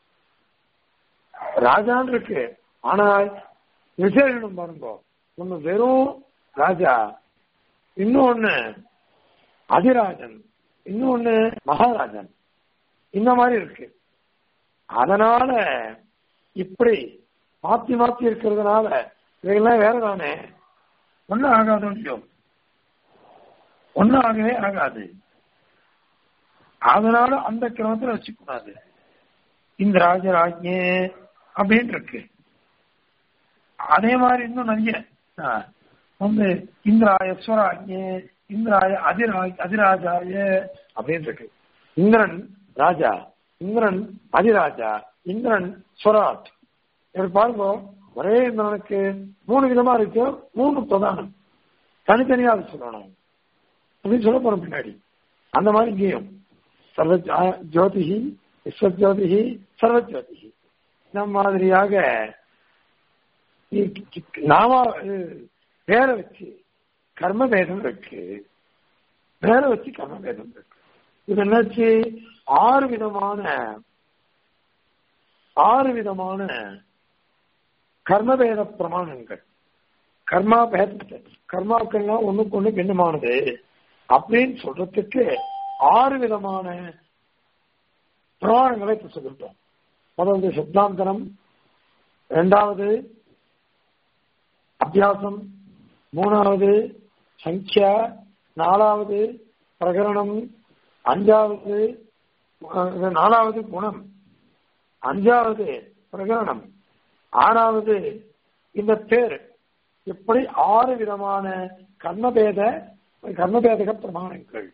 ராஜான்னு இருக்கு ஆனால் விசேஷனம் பாருங்க ஒண்ணு வெறும் ராஜா இன்னொன்னு அதிராஜன் இன்னொன்னு மகாராஜன் இந்த மாதிரி இருக்கு அதனால இப்படி மாத்தி மாத்தி இருக்கிறதுனால இவைகள்லாம் வேற தானே ஒன்னும் ஆகாது இல்லையோ ஒன்னும் ஆகவே ஆகாது அதனால அந்த கிரமத்துல வச்சுக்கூடாது இந்த ராஜராஜ்யே அப்படின்னு இருக்கு அதே மாதிரி இன்னும் நிறைய ஆ, வந்து இந்திராய ஸ்வராஜ்யே இந்திராய அதிராஜ் அதிராஜாய அப்படின்னு இருக்கு இந்திரன் ராஜா இந்திரன் அதிராஜா இந்திரன் ஸ்வராஜ் இப்படி பாருங்க ஒரே இந்திரனுக்கு மூணு விதமா இருக்கு மூணு பிரதானம் தனித்தனியா அது சொல்லணும் அப்படின்னு சொல்ல போறோம் பின்னாடி அந்த மாதிரி இங்கேயும் சர்வ ஜா- ஜோதிஹி விஸ்வஜோதிஹி சர்வஜோதிஹி இந்த மாதிரியாக இ- இ- நாம அஹ், பேரை வச்சு கர்ம பேதம் இருக்கு பேரை வச்சு கர்ம பேதம் இருக்கு இது என்னாச்சு ஆறு விதமான ஆறு விதமான கர்மபேத பிரமாணங்கள் கர்மா பேதத்தை கர்மாக்கள்லாம் ஒண்ணுக்கு ஒண்ணு பின்னமானது அப்படின்னு சொல்றதுக்கு ஆறு விதமான பிரமாணங்களை இப்ப சொல்லிட்டோம் முதல்ல சித்தாந்தனம் இரண்டாவது அபியாசம் மூணாவது சங்கியா நாலாவது பிரகரணம் அஞ்சாவது அஹ், நாலாவது குணம் அஞ்சாவது பிரகரணம் ஆறாவது இந்த பேர் இப்படி ஆறு விதமான கர்மபேத கர்மபேதக பிரமாணங்கள்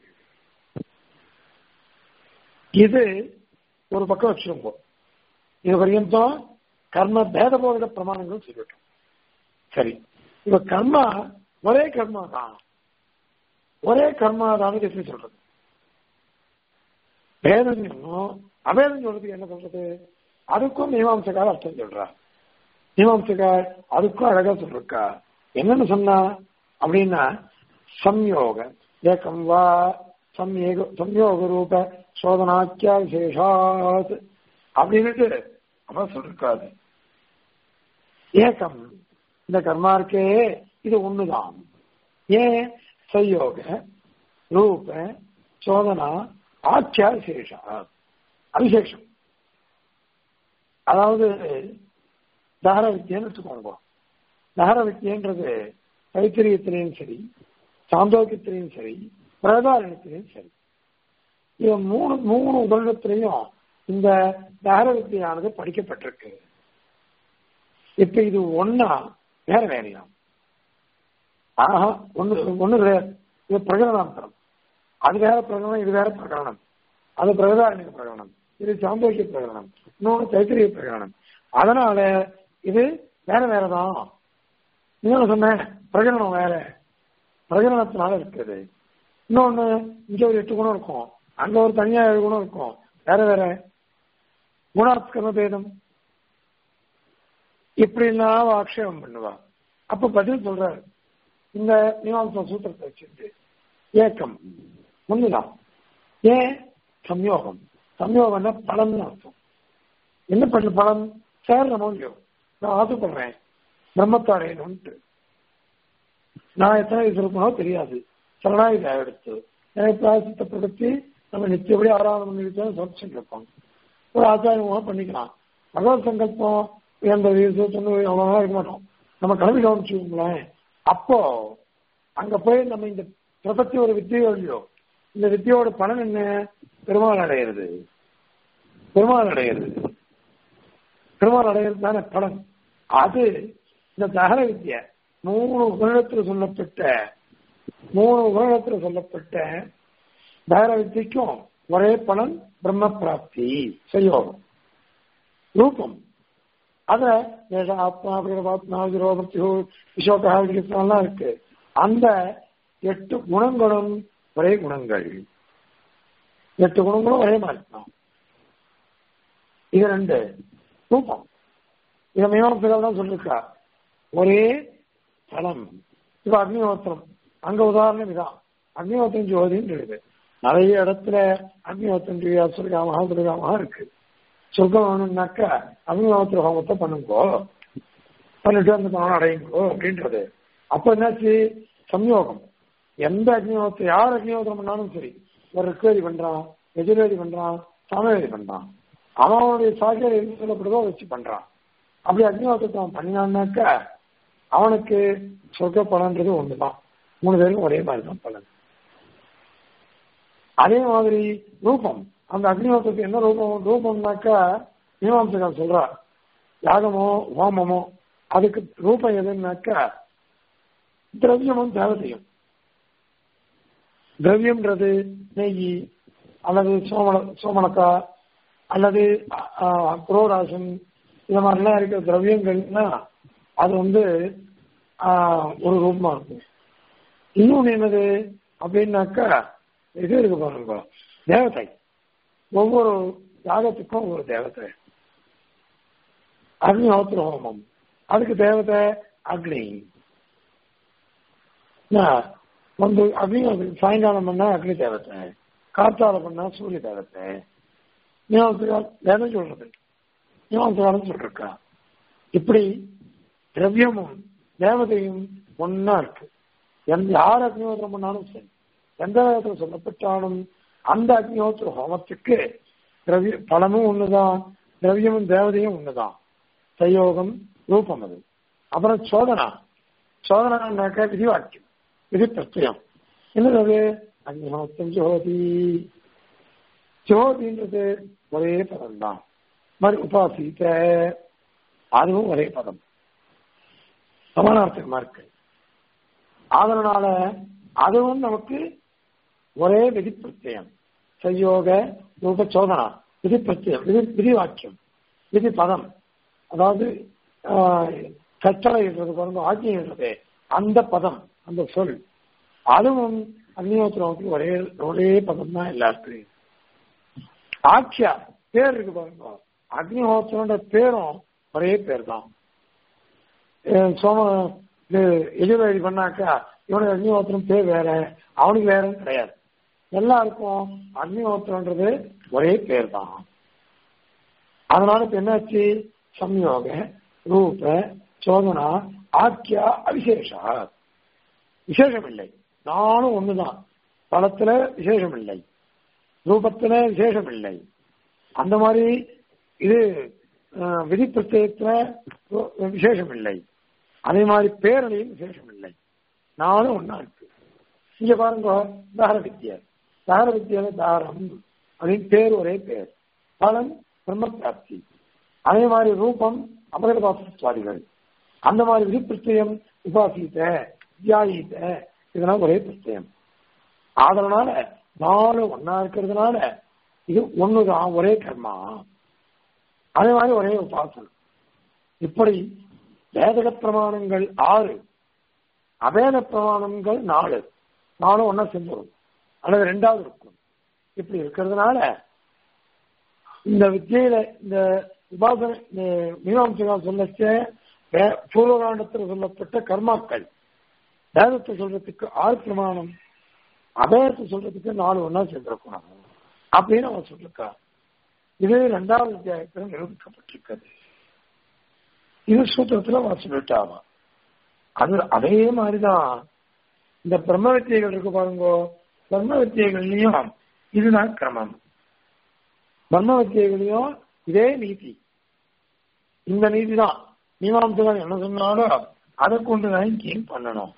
இது ஒரு பக்கம் வச்சிருக்கோம் இது பர்யந்தம் கர்ம பேத போதக பிரமாணங்கள் சொல்லிட்டோம் சரி இப்ப கர்மா ஒரே கர்மா தான் ஒரே கர்மா தான் எப்படி சொல்றது பேதம் என்னும் அபேதம் சொல்றதுக்கு என்ன சொல்றது அதுக்கும் மீமாம்சக்கார அர்த்தம் சொல்றா மீமாம்சக்கார் அதுக்கும் அழகா சொல்றா என்னன்னு சொன்னா அப்படின்னா சம்யோக ஏகம் வா சம்யோக சம்யோக ரூப சோதனாக்கியா விசேஷாத் அப்படின்னுட்டு அவன் சொல்லிருக்காது ஏகம் இந்த கர்மா இருக்கே இது ஒண்ணுதான் ஏன் சயோக ரூப சோதனா ஆக்கியா விசேஷா அபிஷேஷம் அதாவது தகர வித்தியன்னு வச்சுக்கோங்க தகர வித்தியன்றது தைத்திரியத்திலையும் சரி சாந்தோக்கியத்திலையும் சரி பிரதாரணத்திலையும் சரி இது மூணு மூணு உபரிடத்திலையும் இந்த தகர வித்தியானது படிக்கப்பட்டிருக்கு இப்ப இது ஒன்னா வேற வேறையா ஆஹா ஒண்ணு ஒண்ணு கிடையாது இது பிரகடனாந்தரம் அது வேற பிரகடனம் இது வேற பிரகடனம் அது பிரகதாரணிக பிரகடனம் இது சாந்தோக்கிய பிரகடனம் இன்னொன்று தைத்திரிய பிரகடனம் அதனால இது வேற வேறதான் இன்னொன்னு சொன்னேன் பிரகடனம் வேற பிரகடனத்தினால இருக்குது இன்னொன்னு இங்க ஒரு எட்டு குணம் இருக்கும் அங்க ஒரு தனியா ஏழு குணம் இருக்கும் வேற வேற குணாத்கர்ம பேதம் இப்படி எல்லாம் ஆக்ஷேபம் பண்ணுவா அப்ப பதில் சொல்றாரு இந்த மீமாம்சா சூத்திரத்தை வச்சுட்டு ஏக்கம் ஒண்ணுதான் ஏன் சம்யோகம் சம்யோகம்னா பலம்னு அர்த்தம் என்ன பண்ண பலன் சேர்றமோ இல்லையோ நான் ஆசைப்படுறேன் பிரம்மத்தை அடையணும்ட்டு நான் எத்தனை வயசு இருக்கணும் தெரியாது சரணாயுத எடுத்து எனக்கு பிராயசத்தை படுத்தி நம்ம நித்தியபடி ஆராதனை பண்ணிட்டு சமைச்சுட்டு இருப்போம் ஒரு ஆச்சாரியமாக பண்ணிக்கலாம் பகவத் சங்கல்பம் எண்பது வயசு தொண்ணூறு வயசு அவ்வளோதான் இருக்க மாட்டோம் நம்ம கிளம்பி கவனிச்சுக்கோங்களேன் அப்போ அங்க போய் நம்ம இந்த பிரபத்தி ஒரு வித்தியோ இல்லையோ இந்த வித்தியோட பலன் என்ன பெருமாள் அடையிறது பெருமாள் அடையிறது பெருமாள் அடையிறது தானே பலன் அது இந்த தகர வித்திய மூணு உபநிடத்தில் சொல்லப்பட்ட மூணு உபநிடத்தில் சொல்லப்பட்ட தகர வித்திக்கும் ஒரே பலன் பிரம்ம பிராப்தி செய்யோகம் ரூபம் அத ஏஷ ஆத்மா அப்படிங்கிற ஆத்மா விரோபத்தியோ விசோகா எல்லாம் இருக்கு அந்த எட்டு குணங்களும் ஒரே குணங்கள் எட்டு குணங்களும் ஒரே மாதிரி தான் இது ரெண்டு ரூபம் இதை மீமாசைகள் தான் சொல்லிருக்கா ஒரே பலம் இப்ப அக்னிஹோத்திரம் அங்க உதாரணம் இதான் அக்னிஹோத்திரம் ஜோதின்னு இருக்குது நிறைய இடத்துல அக்னிஹோத்திரம் ஜோதியா சொல்லிக்காம சொல்லிக்காம இருக்கு சொர்க்கம் வேணும்னாக்கா அக்னிஹோத்திர ஹோமத்தை பண்ணுங்கோ பண்ணிட்டு அந்த பணம் அடையுங்கோ அப்படின்றது அப்ப என்னாச்சு சம்யோகம் எந்த அக்னிஹோத்திரம் யார் அக்னிஹோத்திரம் பண்ணாலும் சரி ஒரு ரிக்வேதி பண்றான் எஜுர்வேதி பண்றான் சமவேதி பண்றான் அவனுடைய சாகியர் எது சொல்லப்படுதோ வச்சு பண்றான் அப்படி அக்னிஹோத்திரத்தை அவன் பண்ணினான்னாக்கா அவனுக்கு சொர்க்க பலன்றது ஒண்ணுதான் மூணு பேருக்கும் ஒரே மாதிரி தான் பலன் அதே மாதிரி ரூபம் அந்த அக்னிஹோத்திரத்துக்கு என்ன ரூபம் ரூபம்னாக்கா மீமாம்சகர் சொல்றா யாகமோ ஹோமமோ அதுக்கு ரூபம் எதுன்னாக்கா திரவியமும் தேவதையும் திரவியம்ன்றது நெய் அல்லது சோமன சோமனக்கா அல்லது குரோராசன் இந்த மாதிரிலாம் இருக்கிற திரவியங்கள்னா அது வந்து ஒரு ரூபமா இருக்கும் இன்னொன்னு என்னது அப்படின்னாக்கா இது இருக்கு பாருங்க தேவதை ஒவ்வொரு யாகத்துக்கும் ஒவ்வொரு தேவதை அக்னிஹோத்திர ஹோமம் அதுக்கு தேவதை அக்னி வந்து அக்னி சாயங்காலம் பண்ணா அக்னி தேவத்தை காத்தால பண்ணா சூரிய தேவத்தை மீமாசகால் வேதம் சொல்றது மீமாசகாலம் சொல்றா இப்படி திரவியமும் தேவதையும் ஒன்னா இருக்கு எந்த யார் அக்னிஹோத்திரம் பண்ணாலும் சரி எந்த விதத்தில் சொல்லப்பட்டாலும் அந்த அக்னிஹோத்திர ஹோமத்துக்கு திரவிய பலமும் ஒண்ணுதான் திரவியமும் தேவதையும் ஒண்ணுதான் சயோகம் ரூபம் அது அப்புறம் சோதனா சோதனாக்க விதிவாக்கியம் விதி பிரத்யம் என்னது அது அக்னிஹோத்திரம் ஜோதி ஜோதின்றது ஒரே பதம் தான் மாதிரி உபாசித்த அதுவும் ஒரே பதம் சமானார்த்தமா இருக்கு அதனால அதுவும் நமக்கு ஒரே விதி பிரத்யம் சயோக ரூப சோதனா விதி பிரத்யம் விதி விதி வாக்கியம் விதி பதம் அதாவது கட்டளை என்றது பாருங்க ஆக்கியன்றது அந்த பதம் அந்த சொல் அதுவும் அக்னிஹோத்திரத்துக்கு ஒரே ஒரே பதம் தான் எல்லாருக்கும் ஆட்சியா பேர் இருக்கு பாருங்க அக்னிஹோத்திரோட பேரும் ஒரே பேர் தான் சோம இது எதிர்வழி பண்ணாக்கா இவனுக்கு அக்னிஹோத்திரம் பேர் வேற அவனுக்கு வேறன்னு கிடையாது எல்லாருக்கும் அக்னிஹோத்திரன்றது ஒரே பேர் தான் அதனால இப்ப என்னாச்சு சம்யோக ரூப சோதனா ஆக்கியா அவிசேஷா விசேஷம் இல்லை நானும் ஒண்ணுதான் பலத்துல விசேஷம் இல்லை ரூபத்துல விசேஷம் இல்லை அந்த மாதிரி இது அஹ், விதி பிரத்யேகத்துல விசேஷம் இல்லை அதே மாதிரி பேரலையும் விசேஷம் இல்லை நானும் ஒன்னா இருக்கு இங்க பாருங்க தார வித்யா தார வித்யால தாரம் அப்படின்னு பேர் ஒரே பேர் பலன் பிரம்ம பிராப்தி அதே மாதிரி ரூபம் அபகடபாசுவாதிகள் அந்த மாதிரி விதி பிரத்யம் உபாசித்த தியாயித்த இதெல்லாம் ஒரே பிரத்யம் அதனால நாலு ஒன்னா இருக்கிறதுனால இது ஒண்ணுதான் ஒரே கர்மா அதே மாதிரி ஒரே உபாசனம் இப்படி வேதக பிரமாணங்கள் ஆறு அவேத பிரமாணங்கள் நாலு நாலும் ஒன்னா செஞ்சிடும் அல்லது ரெண்டாவது இருக்கும் இப்படி இருக்கிறதுனால இந்த வித்தியில இந்த உபாசனை இந்த மீமாம்சகா சொல்லச்ச பூர்வகாண்டத்தில் சொல்லப்பட்ட கர்மாக்கள் வேதத்தை சொல்றதுக்கு ஆறு பிரமாணம் அபேதத்தை சொல்றதுக்கு நாலு ஒன்னா சேர்ந்திருக்கணும் அப்படின்னு அவன் சொல்லிருக்கா இது இரண்டாவது அத்தியாயத்தில் நிரூபிக்கப்பட்டிருக்கிறது இது சூத்திரத்துல அவன் சொல்லிட்டாவா அது அதே மாதிரிதான் இந்த பிரம்ம வித்தியைகள் இருக்கு பாருங்க பிரம்ம வித்தியைகள்லயும் இதுதான் கிரமம் பிரம்ம வித்தியைகளையும் இதே நீதி இந்த நீதி தான் மீமாம்சகர் என்ன சொன்னாலும் அதை கொண்டு தான் இங்கேயும் பண்ணணும்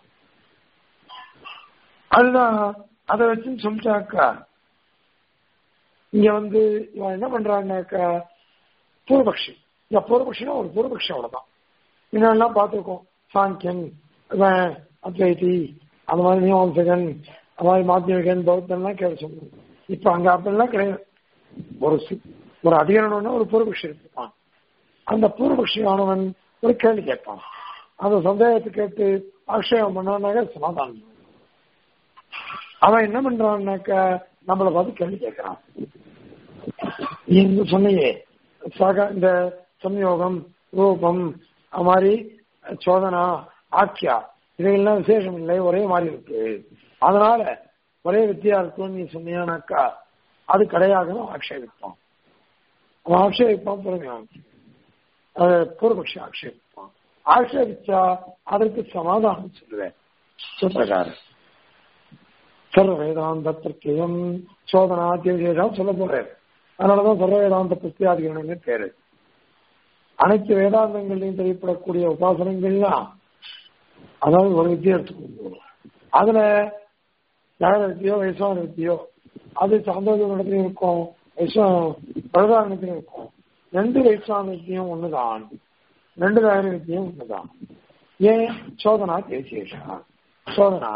அதுதான் அதை வச்சு சொல்லிட்டாக்கா இங்க வந்து இவன் என்ன பண்றான்னாக்கா பூர்வபக்ஷி இந்த பூர்வபக்ஷினா ஒரு பூர்வபக்ஷி அவ்வளவுதான் முன்னாடிலாம் பார்த்துருக்கோம் சாங்கியன் இவன் அத்வைதி அந்த மாதிரி மீமாம்சகன் அந்த மாதிரி மாத்தியமிகன் பௌத்தன்லாம் கேட்க சொல்லுவோம் இப்ப அங்க அப்படிலாம் கிடையாது ஒரு சி- ஒரு அதிகாரம்னா ஒரு பூர்வபக்ஷி இருப்பான் அந்த பூர்வபக்ஷி ஆனவன் ஒரு கேள்வி கேட்பான் அந்த சந்தேகத்தை கேட்டு ஆக்ஷேபம் பண்ணானாக்க சமாதானம் பண்ணுவான். அவன் என்ன பண்றான்னாக்கா நம்மளை பார்த்து கேள்வி கேட்கறான் நீ இங்க சொன்னியே சக இந்த சம்யோகம் ரூபம் அது மாதிரி சோதனா ஆக்கியா இதையெல்லாம் விசேஷம் இல்லை ஒரே மாதிரி இருக்கு அதனால ஒரே வித்தியா இருக்கும்னு நீ சொன்னியானாக்கா அது கிடையாதுன்னு ஆக்ஷேபிப்பான் அவன் ஆக்ஷேபிப்பான் பொறுமையான் பூர்வபக்ஷி ஆக்ஷேபிப்பான் ஆக்ஷேபிச்சா அதற்கு சமாதானம் சொல்லுவேன் சூத்திரக்காரர் சர்வ வேதாந்த பிரத்யம் சோதனா விசேஷம் சொல்ல போறாரு அதனாலதான் சர்வ வேதாந்த பிரத்யாதிகரணம்னு பேரு அனைத்து வேதாந்தங்களையும் தெரியப்படக்கூடிய உபாசனங்கள்லாம் அதாவது ஒரு வித்தியை எடுத்துக்கொண்டு அதுல யார வித்தியோ வைஸ்வான வித்தியோ அது சாந்தோக இடத்துலயும் இருக்கும் வைஸ்வ பிரதானத்திலும் இருக்கும் ரெண்டு வைஸ்வான வித்தியும் ஒண்ணுதான் ரெண்டு வேற வித்தியும் ஒண்ணுதான் ஏன் சோதனா தேசியேஷா சோதனா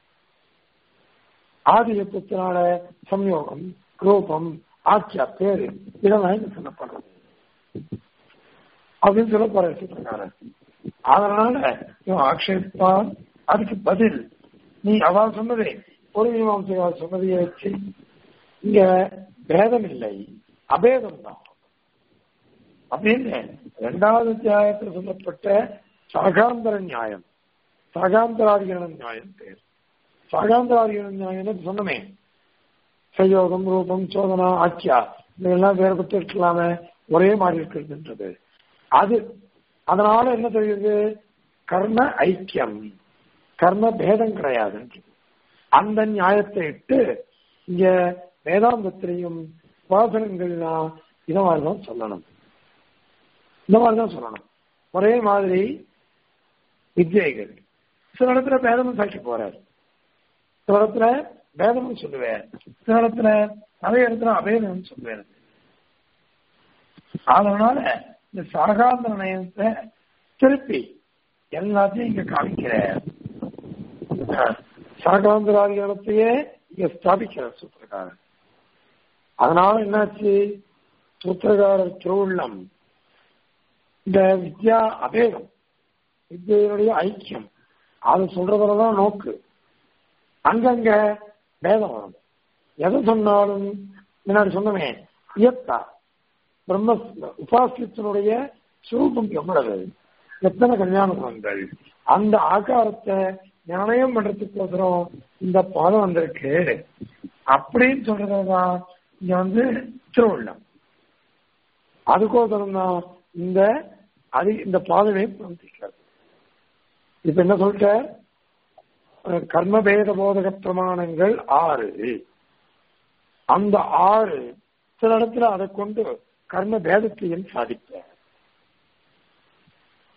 ஆதி யுத்தத்தினால சம்யோகம் ரூபம் ஆட்சியா பேரு இதெல்லாம் இங்க சொல்லப்படுறது அப்படின்னு சொல்ல போற சூத்திரக்காரர் அதனால இவன் ஆக்ஷேபிப்பான் அதுக்கு பதில் நீ அவள் சொன்னதே ஒரு மீமாம்சையால் சொன்னதையே வச்சு இங்க பேதம் இல்லை அபேதம் தான் அப்படின்னு இரண்டாவது அத்தியாயத்தில் சொல்லப்பட்ட சாகாந்தர நியாயம் சாகாந்தராதிகரண நியாயம் பேர் சாகாந்தராதிகரண நியாயம் சொன்னமே சயோகம் ரூபம் சோதனா ஆக்கியா இதெல்லாம் வேறுபட்டு இருக்கலாமே ஒரே மாதிரி இருக்கிறதுன்றது அது அதனால என்ன தெரியுது கர்ம ஐக்கியம் கர்ம பேதம் கிடையாதுன்றது அந்த நியாயத்தை இட்டு இங்க வேதாந்தத்திலையும் வாசனங்கள்லாம் இத மாதிரிதான் சொல்லணும் இந்த மாதிரிதான் சொல்லணும் ஒரே மாதிரி வித்யைகள் சில இடத்துல பேதமும் சாட்சி போறாரு சில இடத்துல பேதமும் சொல்லுவேன் சில இடத்துல நிறைய இடத்துல அபேதமும் சொல்லுவேன் அதனால இந்த சாகாந்திர நயத்தை திருப்பி எல்லாத்தையும் இங்க காமிக்கிற சாகாந்திராதிகாரத்தையே இங்க ஸ்தாபிக்கிற சூத்திரக்காரன் அதனால என்னாச்சு சூத்திரக்காரர் திருவுள்ளம் இந்த வித்யா அபேதம் வித்யினுடைய ஐக்கியம் அது சொல்றதுலதான் நோக்கு அங்கங்க பேதம் வரும் எதை சொன்னாலும் முன்னாடி சொன்னமே இயத்தா பிரம்ம உபாசியத்தினுடைய சுரூபம் எவ்வளவு எத்தனை கல்யாண குணங்கள் அந்த ஆகாரத்தை நிர்ணயம் பண்றதுக்கோசரம் இந்த பாதம் வந்திருக்கு அப்படின்னு சொல்றதுதான் இங்க வந்து திருவுள்ளம் அதுக்கோசரம் தான் இந்த அது இந்த பாதமே பிரவர்த்திக்கிறது இப்ப என்ன சொல்லிட்ட கர்மபேத போதக பிரமாணங்கள் ஆறு அந்த ஆறு சில இடத்துல அதை கொண்டு கர்ம பேதத்தையும் சாதிப்ப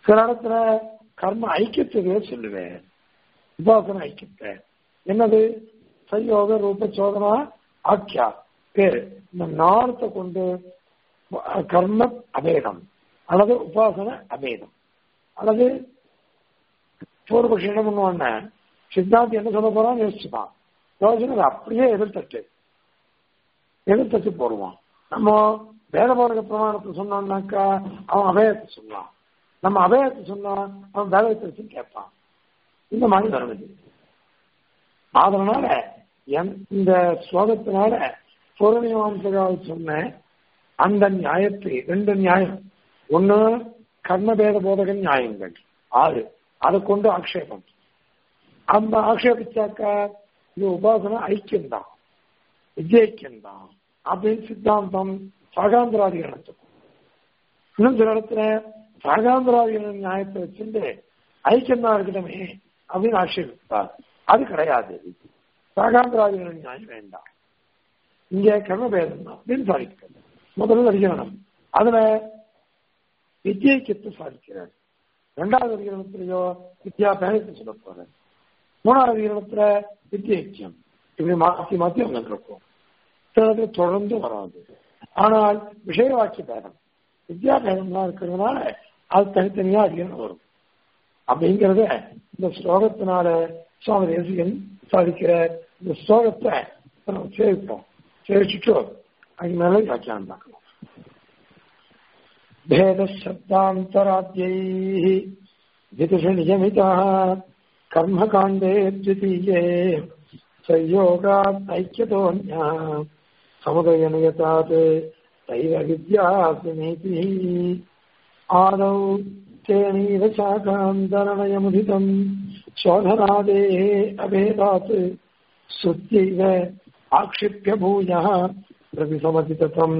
சில இடத்துல கர்ம ஐக்கியத்துவே சொல்லுவேன் உபாசன ஐக்கியத்தை என்னது சயோக ரூப சோதனா ஆக்கியா பேரு இந்த நாளத்தை கொண்டு கர்ம அபேதம் அல்லது உபாசன அபேதம் அல்லது பூர்வபக்ஷி என்ன பண்ணுவான்னு சித்தாந்தி என்ன சொல்ல போறான்னு யோசிச்சுப்பான் யோசனை அப்படியே எதிர்த்தட்டு எதிர்த்தட்டு போடுவான் நம்ம வேதபாரக பிரமாணத்தை சொன்னோம்னாக்கா அவன் அபயத்தை சொல்லலாம் நம்ம அபயத்தை சொன்னா அவன் வேதத்தை வச்சு கேட்பான் இந்த மாதிரி வருவது அதனால இந்த ஸ்லோகத்தினால பூர்ணிமாம்சகாவை சொன்ன அந்த நியாயத்தை ரெண்டு நியாயம் ஒண்ணு கர்மபேத போதக நியாயங்கள் ஆறு அதை கொண்டு ஆக்ஷேபம் அந்த ஆக்ஷேபிச்சாக்கா இது உபாசன ஐக்கியம்தான் வித்யைக்கியம்தான் அப்படின்னு சித்தாந்தம் சாகாந்திராதிகரணத்துக்கும் இன்னும் சில இடத்துல சாகாந்திராதிகரண நியாயத்தை வச்சுட்டு ஐக்கியம் தான் இருக்கணுமே அப்படின்னு ஆட்சேபிப்பார் அது கிடையாது சாகாந்திராதிகரண நியாயம் வேண்டாம் இங்க கர்மபேதம் தான் அப்படின்னு சாதிக்கிறது முதல்ல அதிகரணம் அதுல வித்யைக்கியத்தை சாதிக்கிறார் ரெண்டாவது அதிகரணத்திலேயோ வித்யா பேதத்தை சொல்ல போறார் மூணாவது அதிகரணத்துல வித்யைக்கியம் இப்படி மாற்றி மாற்றி அவங்க இருக்கும் சிலது தொடர்ந்து வராது ஆனால் விஷய வாக்கிய பேதம் வித்யா பேதம்லாம் இருக்கிறதுனால அது தனித்தனியா அதிகம் வரும் அப்படிங்கிறத இந்த ஸ்லோகத்தினால சுவாமி தேசிகன் சாதிக்கிற இந்த ஸ்லோகத்தை நம்ம சேவிப்போம் சேவிச்சுட்டு அது மேல வியாக்கியானம் பார்க்கலாம் भेद शब्दान्तराद्यैः विदुष नियमितः कर्मकाण्डे द्वितीये संयोगात् ऐक्यतोऽन्यः समुदयनियतात् तैव विद्यासिनीतिः आदौ तेनैव शाखान्तरणयमुदितम् शोधनादेः अभेदात् श्रुत्यैव आक्षिप्य भूयः प्रतिसमधितम्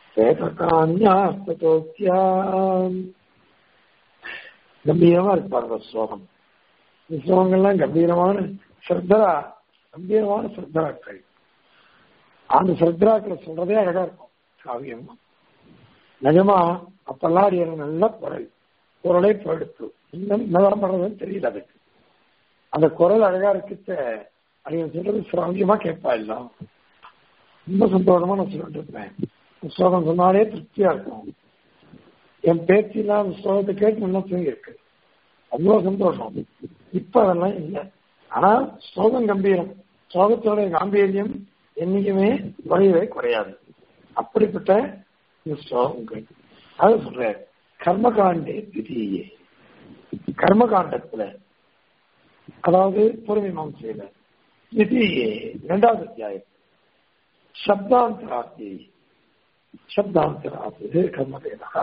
வேதகான்யாஸ்தோக்கியாம் கம்பீரமா இருப்பார் அந்த ஸ்லோகம் இந்த ஸ்லோகங்கள்லாம் கம்பீரமான ஸ்ரத்தரா கம்பீரமான ஸ்ரத்தராக்கள் அந்த ஸ்ரத்தராக்களை சொல்றதே அழகா இருக்கும் காவியமா நிஜமா அப்பெல்லாம் எனக்கு நல்ல குரல் குரலை போயிடுத்து இன்னும் என்னதான் பண்றதுன்னு தெரியல அதுக்கு அந்த குரல் அழகா இருக்கிறத அவங்க சொல்றது சிராவியமா கேட்பா எல்லாம் ரொம்ப சந்தோஷமா நான் சொல்லிட்டு இருப்பேன் ஸ்லோகம் சொன்னாலே திருப்தியா இருக்கும் என் பேச்சிலாம் அந்த ஸ்லோகத்தை கேட்டு நல்லா தூங்கி இருக்கு அவ்வளோ சந்தோஷம் இப்ப அதெல்லாம் இல்லை ஆனா ஸ்லோகம் கம்பீரம் ஸ்லோகத்தோட காம்பீரியம் என்னைக்குமே குறையவே குறையாது அப்படிப்பட்ட இந்த ஸ்லோகங்கள் அது சொல்ற கர்மகாண்டே திதியே கர்மகாண்டத்துல அதாவது பொறுமை மாம்சையில திதியே இரண்டாவது அத்தியாயம் சப்தாந்தராத்தி शब्दान्तरात् कर्मभेदः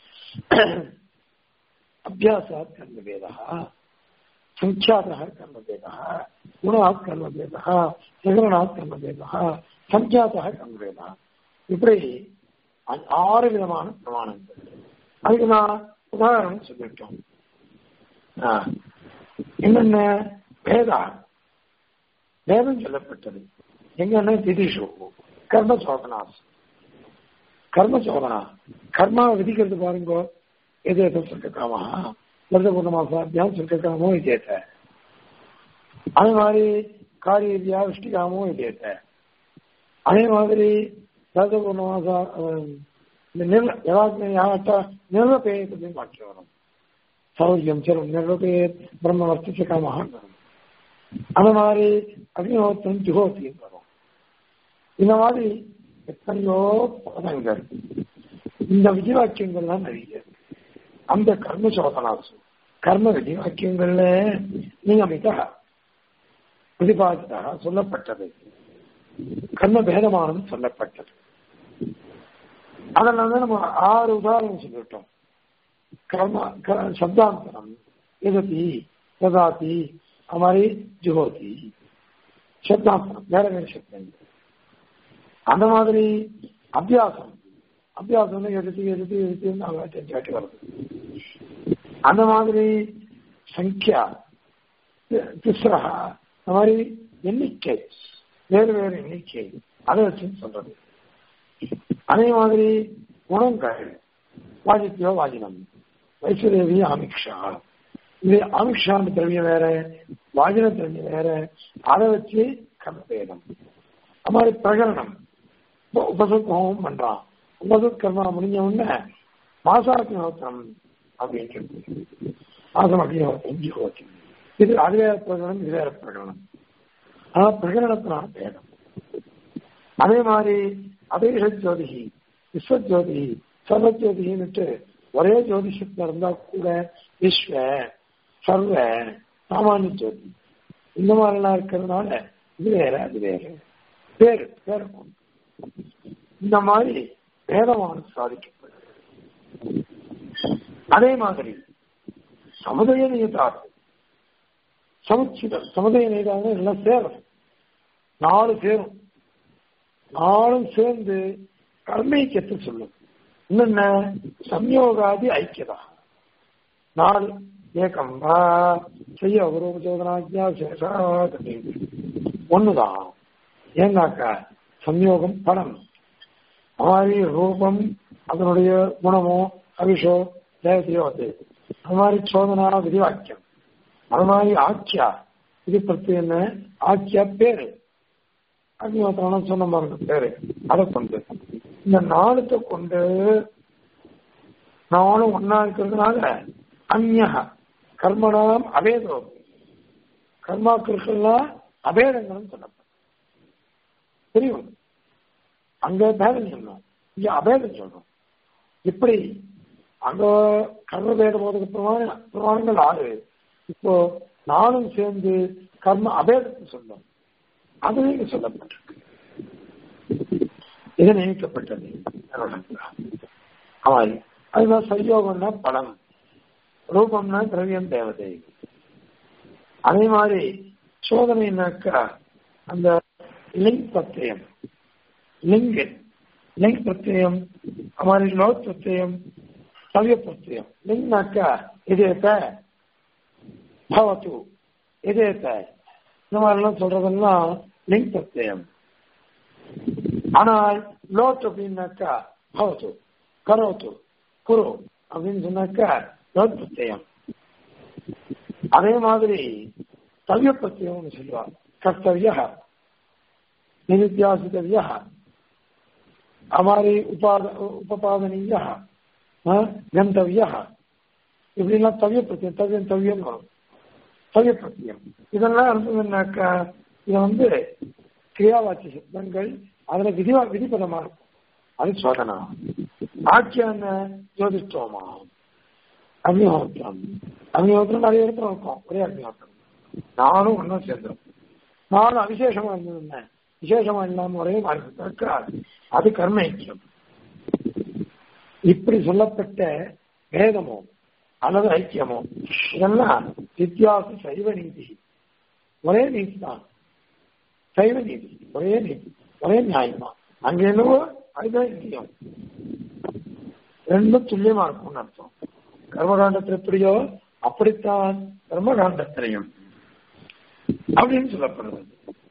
अभ्यासात् कर्मभेदः सङ्ख्यातः कर्मभेदः गुणात् कर्मभेदः சகரணாத் கர்மபேதः சஞ்சாத்தः கர்மபேதः இப்படி ஆறு விதமான பிரமாணங்கள் அதுக்கு நான் உதாரணம் சொல்லிட்டோம் என்னென்ன பேதா வேதம் சொல்லப்பட்டது எங்கன்னா திதிஷு கர்ம சோதனாசு கர்ம சோதனா கர்மாவை விதிக்கிறது பாருங்க எது எதோ சொல்லிருக்காமா வருத பூர்ணமாசாத்தியம் சொல்லிருக்காமோ இதேத்த அதே மாதிரி காரிய விதியா விஷ்டிகாமோ இதேத்த அதே மாதிரி வருத பூர்ணமாசா நிர்வபேயத்தை மாற்றி வரும் சௌரியம் செல்வம் நிர்வபேய பிரம்ம வர்த்திச்ச காமகான் வரும் அந்த மாதிரி அக்னிஹோத்திரம் ஜுகோத்தியம் வரும் இந்த மாதிரி எத்தனையோ பதங்கள் இந்த விதிவாக்கியங்கள்லாம் நிறைய அந்த கர்ம சோதனாசு கர்ம விதிவாக்கியங்கள்ல நியமிதா பிரதிபாதிதா சொல்லப்பட்டது கர்ம பேதமானது சொல்லப்பட்டது அதில் வந்து நம்ம ஆறு உதாரணம் சொல்லிட்டோம் கர்ம சப்தாந்தரம் எததி ததாதி அது மாதிரி ஜுகோதி சப்தாந்தரம் வேற வேற சப்தங்கள் அந்த மாதிரி அபியாசம் அபியாசம் எடுத்து எடுத்து எடுத்து சாட்டி வருது அந்த மாதிரி சங்கியா திஸ்ரா அந்த மாதிரி எண்ணிக்கை வேறு வேறு எண்ணிக்கை அதை வச்சு சொல்றது அதே மாதிரி குணங்கள் வாஜித்தியோ வாஜினம் வைஸ்வதேவி ஆமிக்ஷா இது ஆமிக்ஷான்னு திரவியம் வேற வாஜன திரவியம் வேற அதை வச்சு கர்மபேதம் அது மாதிரி பிரகரணம் இப்போ உபசத் ஹோமம் பண்றான் உபசத் கர்மா முடிஞ்ச உடனே மாசாக்கினோத்திரம் அப்படின்னு சொல்லி மாசம் அக்னிஹோத்திரம் ஜீவோத்திரம் இது அது வேற பிரகடனம் இது வேற பிரகடனம் ஆனா பிரகடனத்தினால பேதம் அதே மாதிரி அபேஷ ஜோதிகி விஸ்வஜோதிகி சர்வஜோதிகின்னுட்டு ஒரே ஜோதிஷத்துல இருந்தா கூட விஸ்வ சர்வ சாமானிய ஜோதி இந்த மாதிரிலாம் இருக்கிறதுனால இது வேற அது வேற பேரு பேரு கொண்டு இந்த மாதிரி வேதமான சாதிக்கப்படுது அதே மாதிரி சமுதாய நியதாரம் சமுச்சிதம் சமுதாய நியதாரம் எல்லாம் சேரும் நாலு சேரும் நாலும் சேர்ந்து கர்மைக்கத்தை சொல்லும் என்னென்ன சம்யோகாதி ஐக்கியதா நாலு ஏகம் வா செய்ய உபரோபச்சோதனாஜ்யா சேஷா ஒண்ணுதான் ஏன்னாக்கா சம்யோகம் படம் மாதிரி ரூபம் அதனுடைய குணமோ அவிஷோ தேவதையோ அது அது மாதிரி சோதனா விதிவாக்கியம் அது மாதிரி ஆக்கியா இது பற்றி என்ன ஆக்கியா பேரு அக்னிஹோத்திரம் சொன்ன மாதிரி பேரு அதை கொண்டு இந்த நாளுத்தை கொண்டு நானும் ஒன்னா இருக்கிறதுனால அந்நக கர்மணாம் அபேதம் கர்மாக்களுக்கெல்லாம் அபேதங்களும் சொல்லப்படும் தெரியும் அங்க பேதம் சொன்னோம் இங்க அபேதம் சொல்றோம் இப்படி அங்க கர்ம பேத போதுக்கு பிரமாண பிரமாணங்கள் ஆறு இப்போ நானும் சேர்ந்து கர்ம அபேதத்தை சொன்னோம் அது இங்க சொல்லப்பட்டிருக்கு இது நியமிக்கப்பட்டது ஆமா அதுதான் சயோகம்னா படம் ரூபம்னா திரவியம் தேவதை அதே மாதிரி சோதனைனாக்கா அந்த லிங் பிரத்யம் லிங் லிங் பிரத்யம் அது மாதிரி லோக் பிரத்யம் சவ்ய பிரத்யம் லிங்னாக்கா இதேத்த பவத்து இதேத்த இந்த மாதிரிலாம் சொல்றதெல்லாம் லிங் பிரத்யம் ஆனால் லோட் அப்படின்னாக்கா பவத்து கரோத்து குரு அப்படின்னு சொன்னாக்கா லோட் பிரத்யம் அதே மாதிரி தவ்ய பிரத்யம்னு சொல்லுவாங்க கர்த்தவிய நிருத்தியாசித்தவிய அமாரி உபாத உபபாதனீய கந்தவிய இப்படிலாம் தவ்ய பிரத்தியம் தவ்யம் தவ்யம் வரும் தவ்ய பிரத்தியம் இதெல்லாம் இருந்ததுன்னாக்கா இதை வந்து கிரியாவாட்சி சப்தங்கள் அதுல விதிவா விதிப்பதமா இருக்கும் அது சோதனா ஆக்கியான ஜோதிஷ்டோமா அக்னிஹோத்திரம் அக்னிஹோத்திரம் நிறைய இடத்துல இருக்கும் ஒரே அக்னிஹோத்திரம் நானும் ஒன்றும் சேர்ந்துடும் நானும் அவிசேஷமா இருந்தது விசேஷமா இல்லாம ஒரே மாறிக்கா அது கர்ம ஐக்கியம் இப்படி சொல்லப்பட்ட வேதமோ அல்லது ஐக்கியமோ இதெல்லாம் வித்தியாச சைவ நீதி ஒரே நீதி தான் சைவ நீதி ஒரே நீதி ஒரே நியாயம் தான் அங்க என்னவோ அதுதான் நித்தியம் ரெண்டும் துல்லியமா இருக்கும்னு அர்த்தம் கர்மகாண்டத்தில் எப்படியோ அப்படித்தான் கர்மகாண்டத்திலையும் அப்படின்னு சொல்லப்படுறது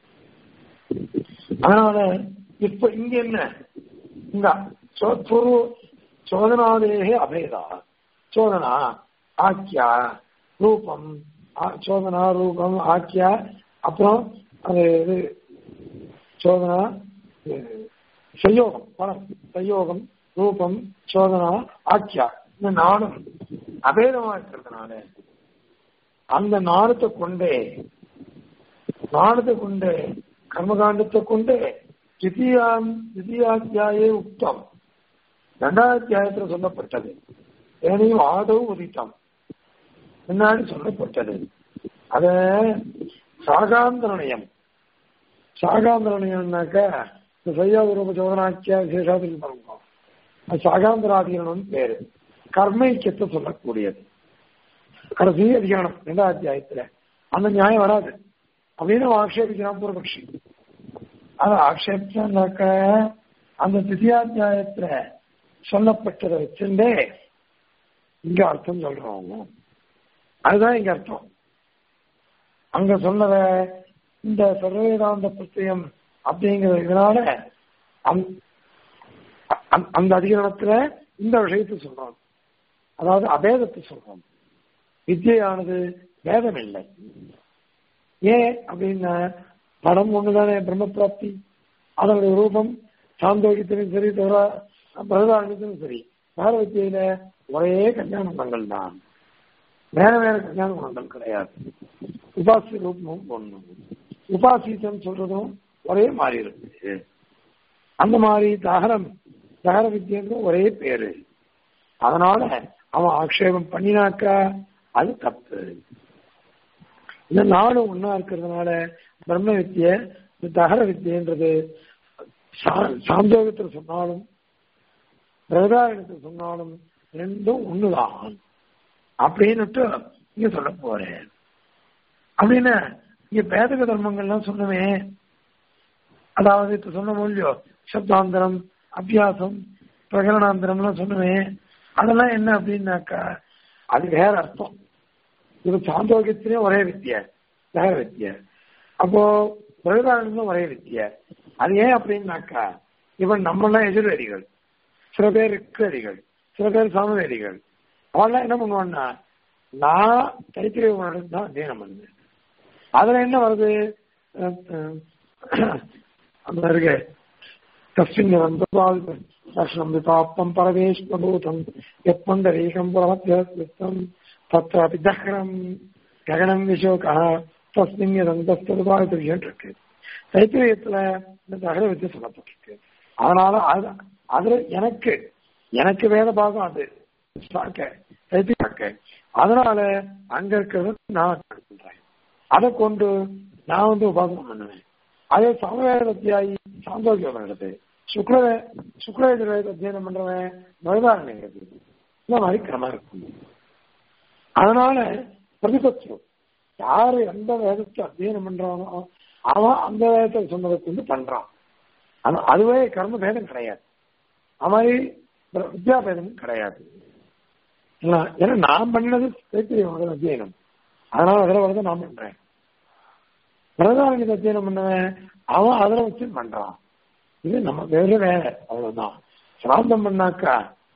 அதனால இப்ப இங்க என்ன இந்த சோத்பூர்வ சோதனாதேகே அபேதா சோதனா ஆக்கியா ரூபம் சோதனா ரூபம் ஆக்கியா அப்புறம் அது இது சோதனா சயோகம் பணம் சயோகம் ரூபம் சோதனா ஆக்கியா இந்த நானும் அபேதமா இருக்கிறதுனால அந்த நாணத்தை கொண்டே நாணத்தை கொண்டே கர்மகாண்டத்தை கொண்டு திதியாம் திதியாத்தியாயே உத்தம் ரெண்டாவது அத்தியாயத்தில் சொல்லப்பட்டது ஏனையும் ஆதவு உதித்தம் முன்னாடி சொல்லப்பட்டது அத சாகாந்தரணயம் சாகாந்தரணயம்னாக்க இந்த சையாபூர்வ சோதனாக்கியா விசேஷாதிகள் பண்ணுவோம் அது சாகாந்தராதீனம் பேரு கர்மைக்கியத்தை சொல்லக்கூடியது கடைசி அதிகாரம் ரெண்டாவது அத்தியாயத்துல அந்த நியாயம் வராது அப்படின்னு ஆக்ஷேபிக்கிறான் பூர்வபக்ஷி அதை ஆக்ஷேபிச்சாக்க அந்த தித்தியாத்தியாயத்துல சொல்லப்பட்டதை வச்சுட்டே இங்க அர்த்தம் சொல்றவங்க அதுதான் இங்க அர்த்தம் அங்க சொன்னத இந்த சர்வவேதாந்த புஸ்தகம் அப்படிங்கிற இதனால அந்த அதிகரணத்துல இந்த விஷயத்தை சொல்றோம் அதாவது அபேதத்தை சொல்றோம் வித்தியானது பேதம் இல்லை ஏன் அப்படின்னா படம் ஒண்ணுதானே பிரம்ம பிராப்தி அதனுடைய ரூபம் சாந்தோகியத்திலும் சரி தவிர பிரதானத்திலும் சரி பாரவத்தியில ஒரே கல்யாண குணங்கள் தான் வேற வேற கல்யாண குணங்கள் கிடையாது உபாசி ரூபமும் ஒண்ணு உபாசித்தம் சொல்றதும் ஒரே மாதிரி இருக்கு அந்த மாதிரி தகரம் தகர வித்தியங்கும் ஒரே பேரு அதனால அவன் ஆக்ஷேபம் பண்ணினாக்கா அது தப்பு இந்த நாடும் ஒன்னா இருக்கிறதுனால பிரம்ம வித்திய இந்த தகர வித்தியன்றது சாந்தோகத்தில் சொன்னாலும் பிரதாரணத்தில் சொன்னாலும் ரெண்டும் ஒண்ணுதான் அப்படின்னுட்டு இங்க சொல்ல போறேன் அப்படின்னா இங்க பேதக தர்மங்கள்லாம் சொன்னவே அதாவது இப்ப சொன்ன மொழியோ சப்தாந்தரம் அபியாசம் பிரகரணாந்தரம்லாம் சொன்னவே அதெல்லாம் என்ன அப்படின்னாக்கா அது வேற அர்த்தம் இது சாந்தோக்கியத்திலே ஒரே வித்திய வேற வித்திய அப்போ பிரகதானந்தும் ஒரே வித்திய அது ஏன் அப்படின்னாக்கா இவன் நம்மளாம் எதிர்வேதிகள் சில பேர் ரிக்வேதிகள் சில பேர் சாமவேதிகள் அவெல்லாம் என்ன பண்ணுவான்னா நான் தைத்திரிய உணர்வு தான் அத்தியனம் பண்ணுவேன் அதுல என்ன வருது அந்த இருக்கு தஸ்மின் வந்தபால் தர்ஷனம் விபாப்பம் பரமேஸ்வரபூதம் எப்பண்டரீகம் புறமத்தியம் தத்ராபி தஹரம் ககனம் விஷோகா தஸ்மின் யதந்தஸ்தபால் இருக்கு தைத்திரியத்துல இந்த தகர வச்சு சொல்லப்பட்டிருக்கு அதனால அது அதுல எனக்கு எனக்கு வேத பாகம் அது தைத்தியாக்க அதனால அங்க இருக்கிறது நான் பண்றேன் அதை கொண்டு நான் வந்து உபாசனம் பண்ணுவேன் அதே சமவேத அத்தியாயி சாந்தோக்கியம் நடக்குது சுக்ல சுக்லவேத அத்தியனம் பண்றவன் நோய்தாரணை இந்த மாதிரி கிரமம் இருக்கும் அதனால பிரதிபட்சம் யாரு எந்த வேதத்தை அத்தியனம் பண்றானோ அவன் அந்த வேதத்தை சொன்னதை கொண்டு பண்றான் அதுவே கர்ம பேதம் கிடையாது அது மாதிரி வித்யா பேதமும் கிடையாது ஏன்னா நான் பண்ணது தைத்திரிய அத்தியனம் அதனால அதில் வந்து நான் பண்றேன் பிரதான அத்தியனம் பண்ணுவேன் அவன் அதில் வச்சு பண்றான் இது நம்ம வேற வேற அவ்வளவுதான் சிராந்தம் பண்ணாக்கா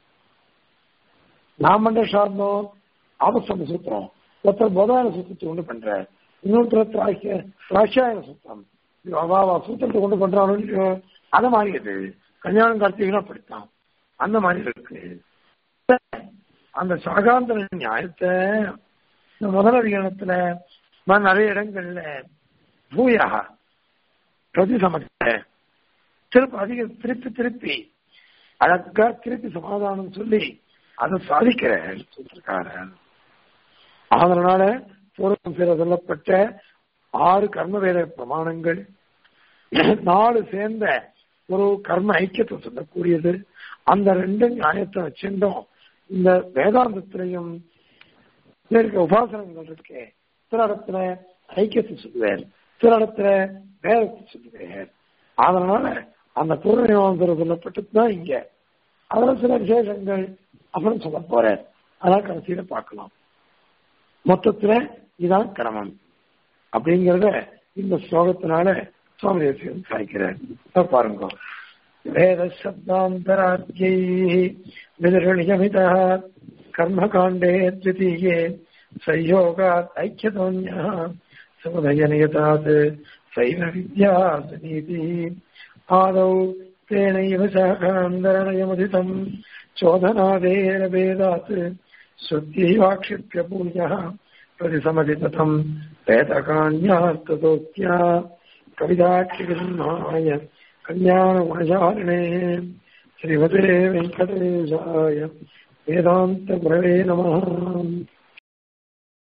நான் பண்ற சார்ந்தம் ஆபசம் சூத்திரம் ஒருத்தர் போதாயன சூத்திரத்தை கொண்டு பண்ற இன்னொருத்தர் திராட்சிய திராட்சாயன சூத்திரம் அவாவா சூத்திரத்தை கொண்டு பண்றானு அதை மாதிரி இது கல்யாணம் கார்த்திகளும் அப்படித்தான் அந்த மாதிரி இருக்கு அந்த சாகாந்தர நியாயத்தை இந்த முதல் அதிகாரத்துல நிறைய இடங்கள்ல பூயா பிரதி சமத்த திருப்பி அதிக திருப்பி திருப்பி அழகா திருப்பி சமாதானம் சொல்லி அதை சாதிக்கிற சொல்லிருக்காரு அதனால பூர்வம் சில சொல்லப்பட்ட ஆறு கர்மவேத பிரமாணங்கள் நாலு சேர்ந்த ஒரு கர்ம ஐக்கியத்தை சொல்லக்கூடியது அந்த ரெண்டு நியாயத்தை வச்சிருந்தோம் இந்த வேதாந்தத்திலையும் இருக்க உபாசனங்கள் இருக்கே சில இடத்துல ஐக்கியத்தை சொல்லுவேன் சில இடத்துல வேதத்தை சொல்லுவேன் அதனால அந்த பூர்ணிமாந்திரம் சொல்லப்பட்டது தான் இங்க அதுல சில விசேஷங்கள் அப்புறம் சொல்ல போறேன் அதான் கடைசியில பார்க்கலாம் மொத்தத்துல இதான் கிரமம் அப்படிங்கிறத இந்த ஸ்லோகத்தினால சுவாமி தேசியம் சாய்க்கிறார் பாருங்க வேத சப்தாந்தராத்யை விதர்ணியமிதா கர்மகாண்டே द्वितीये संयोगात् ऐक्यतोन्यः समुदयनियतात् सैव विद्यासनीति आदौ तेनैव शाखान्तरणयमुदितम् चोदनादेरभेदात् श्रुत्यैवाक्षिप्य पूजः प्रतिसमधितम् वेदकान्यास्ततोक्त्या कविदाक्षिगृह्णाय कल्याणगुणचारिणे श्रीमते वेङ्कटेशाय वेदान्तगुरवे नमः